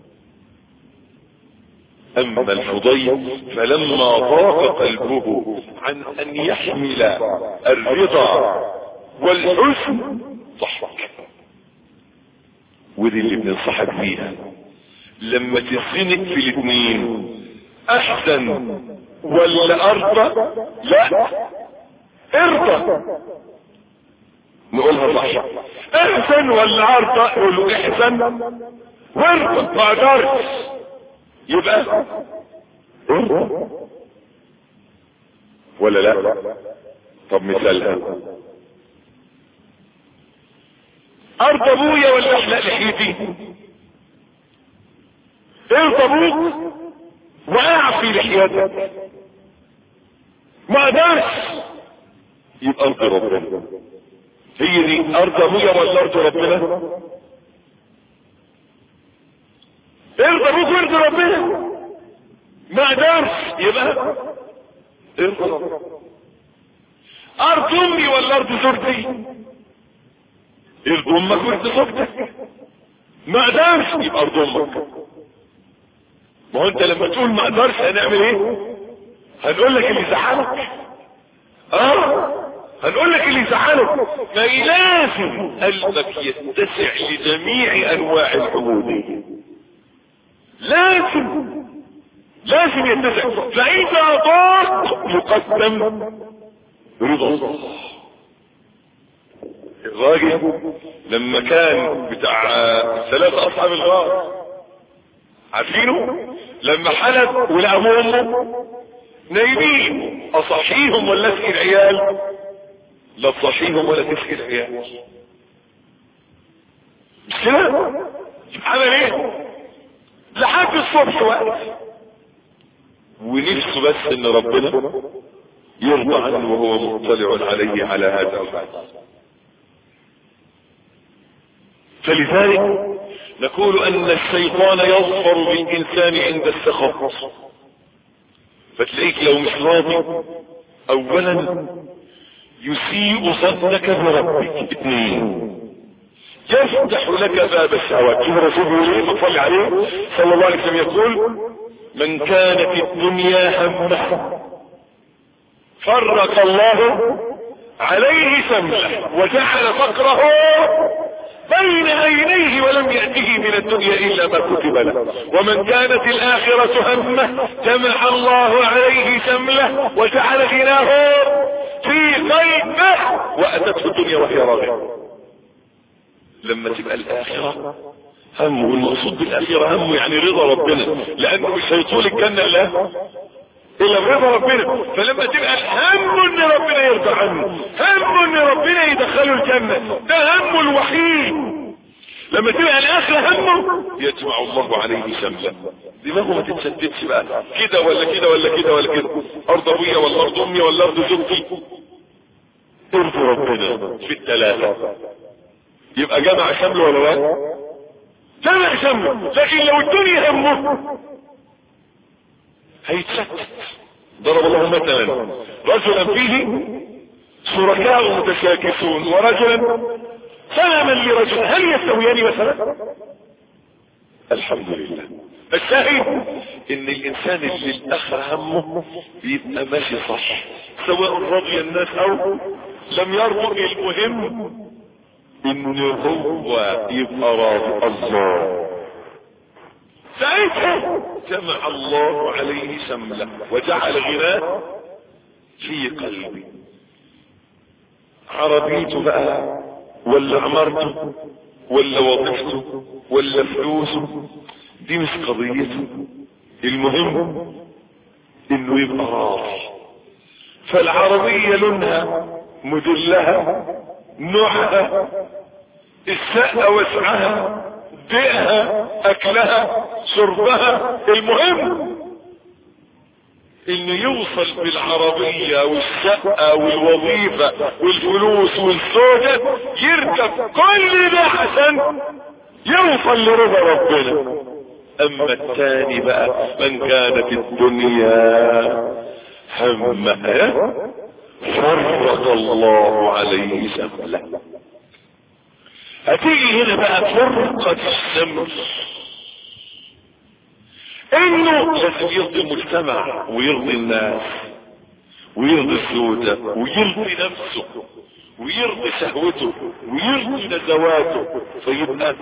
اما الفضيل فلما ضاق قلبه عن ان يحمل الرضا والحزن ضحك ودي اللي بننصحك بيها لما تزنق في الاثنين احسن ولا ارضى لا ارضى نقولها صح احسن ولا ارضى قولوا احسن وارضى ما قدرتش يبقى ولا لا طب مثالها ارض ابويا ولا احلق لحيتي ارض ابوك واعفي لحيتك ما قدرش يبقى ارض ربنا هي دي ارض ابويا ولا ارض ربنا ارضى ابوك وارضى ربنا ما قدرش يبقى ارضى ربنا ارض امي ولا ارض زوجتي ارض امك وارض زوجتك ما قدرش يبقى ارض امك ما هو انت لما تقول ما اقدرش هنعمل ايه هنقول لك اللي يزعلك اه هنقول لك اللي يزعلك ما لازم قلبك يتسع لجميع انواع العبودية لازم لازم يتسع فاذا ضاق يقدم رضا الله الراجل لما كان بتاع ثلاثة اصحاب الغار عارفينه لما حلب ولقوا امه نايمين اصحيهم ولا اسقي العيال لا تصحيهم ولا تسقي العيال مش كده عمل ايه لحد الصبح وقت ونفسه بس ان ربنا يرضى عنه وهو مطلع عليه على هذا البعد فلذلك نقول ان الشيطان يظفر بالانسان عند السخط فتلاقيك لو مش راضي اولا يسيء ظنك بربك اثنين يفتح لك باب الشهوات شوف الرسول بيقول ايه صلى عليه صلى الله عليه وسلم يقول من كانت الدنيا همه فرق الله عليه سمله وجعل فقره بين عينيه ولم يأته من الدنيا إلا ما كتب له ومن كانت الآخرة همه جمع الله عليه سمله وجعل غناه في قلبه وأتته الدنيا وهي راغبة لما تبقى الآخرة هم والمقصود بالآخرة هم يعني رضا ربنا لأنه مش هيطول الجنة إلا إلا برضا ربنا فلما تبقى الهم إن ربنا يرضى عنه هم إن ربنا يدخله الجنة ده همه الوحيد لما تبقى الآخرة همه يجمع الله عليه شملا دماغه ما تتشتتش بقى كده ولا كده ولا كده ولا كده أرض أبويا ولا أرض أمي ولا أرض زوجتي ارض ربنا في الثلاثة يبقى جمع شمل ولا لا جمع شمل لكن لو الدنيا همه هيتشتت ضرب الله مثلا رجلا فيه شركاء متشاكسون ورجلا سلما لرجل هل يستويان مثلا الحمد لله الشاهد ان الانسان اللي الاخر همه بيبقى ماشي صح سواء رضي الناس او لم يرضوا المهم ان هو يبقى راضي الله ساعتها جمع الله عليه شمله وجعل غناه في قلبي عربيته بقى ولا عمارته ولا وظيفته ولا فلوسه دي مش قضيته المهم انه يبقى راضي فالعربية لونها مدلها نوعها السقة وسعها بيئها اكلها شربها المهم انه يوصل بالعربية والشقة والوظيفة والفلوس والزوجة يركب كل ده عشان يوصل لرضا ربنا اما الثاني بقى من كانت الدنيا همها فرق الله عليه سمله هتيجي هنا بقى فرقة السمر انه لازم يرضي المجتمع ويرضي الناس ويرضي الزوجة ويرضي نفسه ويرضي شهوته ويرضي نزواته فيبقى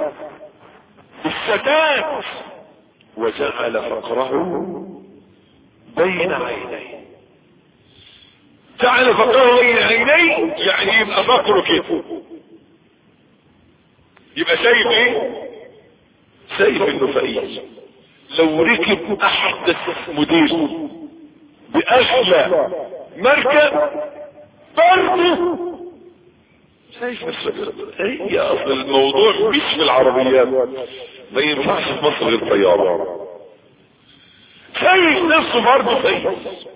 السداد وجعل فقره بين عينيه جعل فقره بين عينيه يعني يبقى فقره كده يبقى شايف ايه شايف انه فقير لو ركب احدث موديل باغلى مركب برضه شايف نفسك هي اصل الموضوع مش في العربيات ما ينفعش في مصر غير طيارة شايف نفسه برضه فقير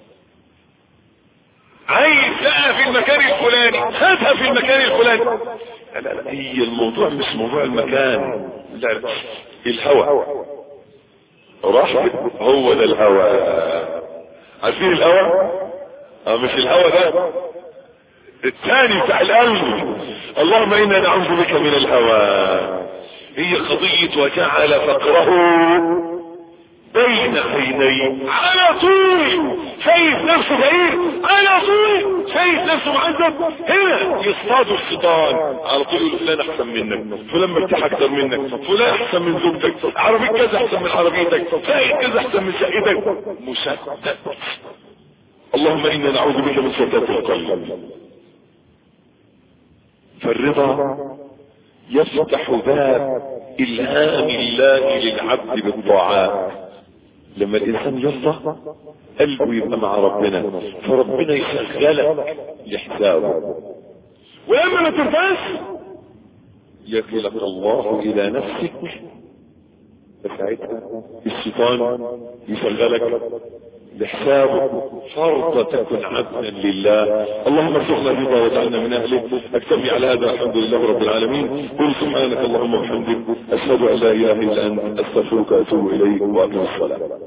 عايز لقى في المكان الفلاني هاتها في المكان الفلاني لا لا لا هي الموضوع مش موضوع المكان لا لا الهوى راح هو ده الهوى عارفين الهوى اه مش الهوى ده الثاني بتاع القلب اللهم انا نعوذ بك من الهوى هي قضية وجعل فقره بين عيني على طول شايف نفسه بعيد على طول شايف نفسه معذب هنا يصطاد الشيطان على طول يقول فلان احسن منك فلان مرتاح اكتر منك فلان احسن من زوجتك عربية كذا احسن من عربيتك شقة كذا احسن من شقتك مشتت اللهم انا نعوذ بك من شتات القلب فالرضا يفتح باب الهام الله للعبد بالطاعات لما الانسان يرضى قلبه يبقى مع ربنا فربنا يشغلك لحسابه ولما ما ترضاش يكلك الله الى نفسك فساعتها الشيطان يشغلك لحسابه فرض تكن عبدا لله اللهم ارزقنا الرضا واجعلنا من اهله اكتفي على هذا الحمد لله رب العالمين قل سبحانك اللهم وبحمدك اشهد ان لا اله الا انت استغفرك واتوب اليك واقم الصلاه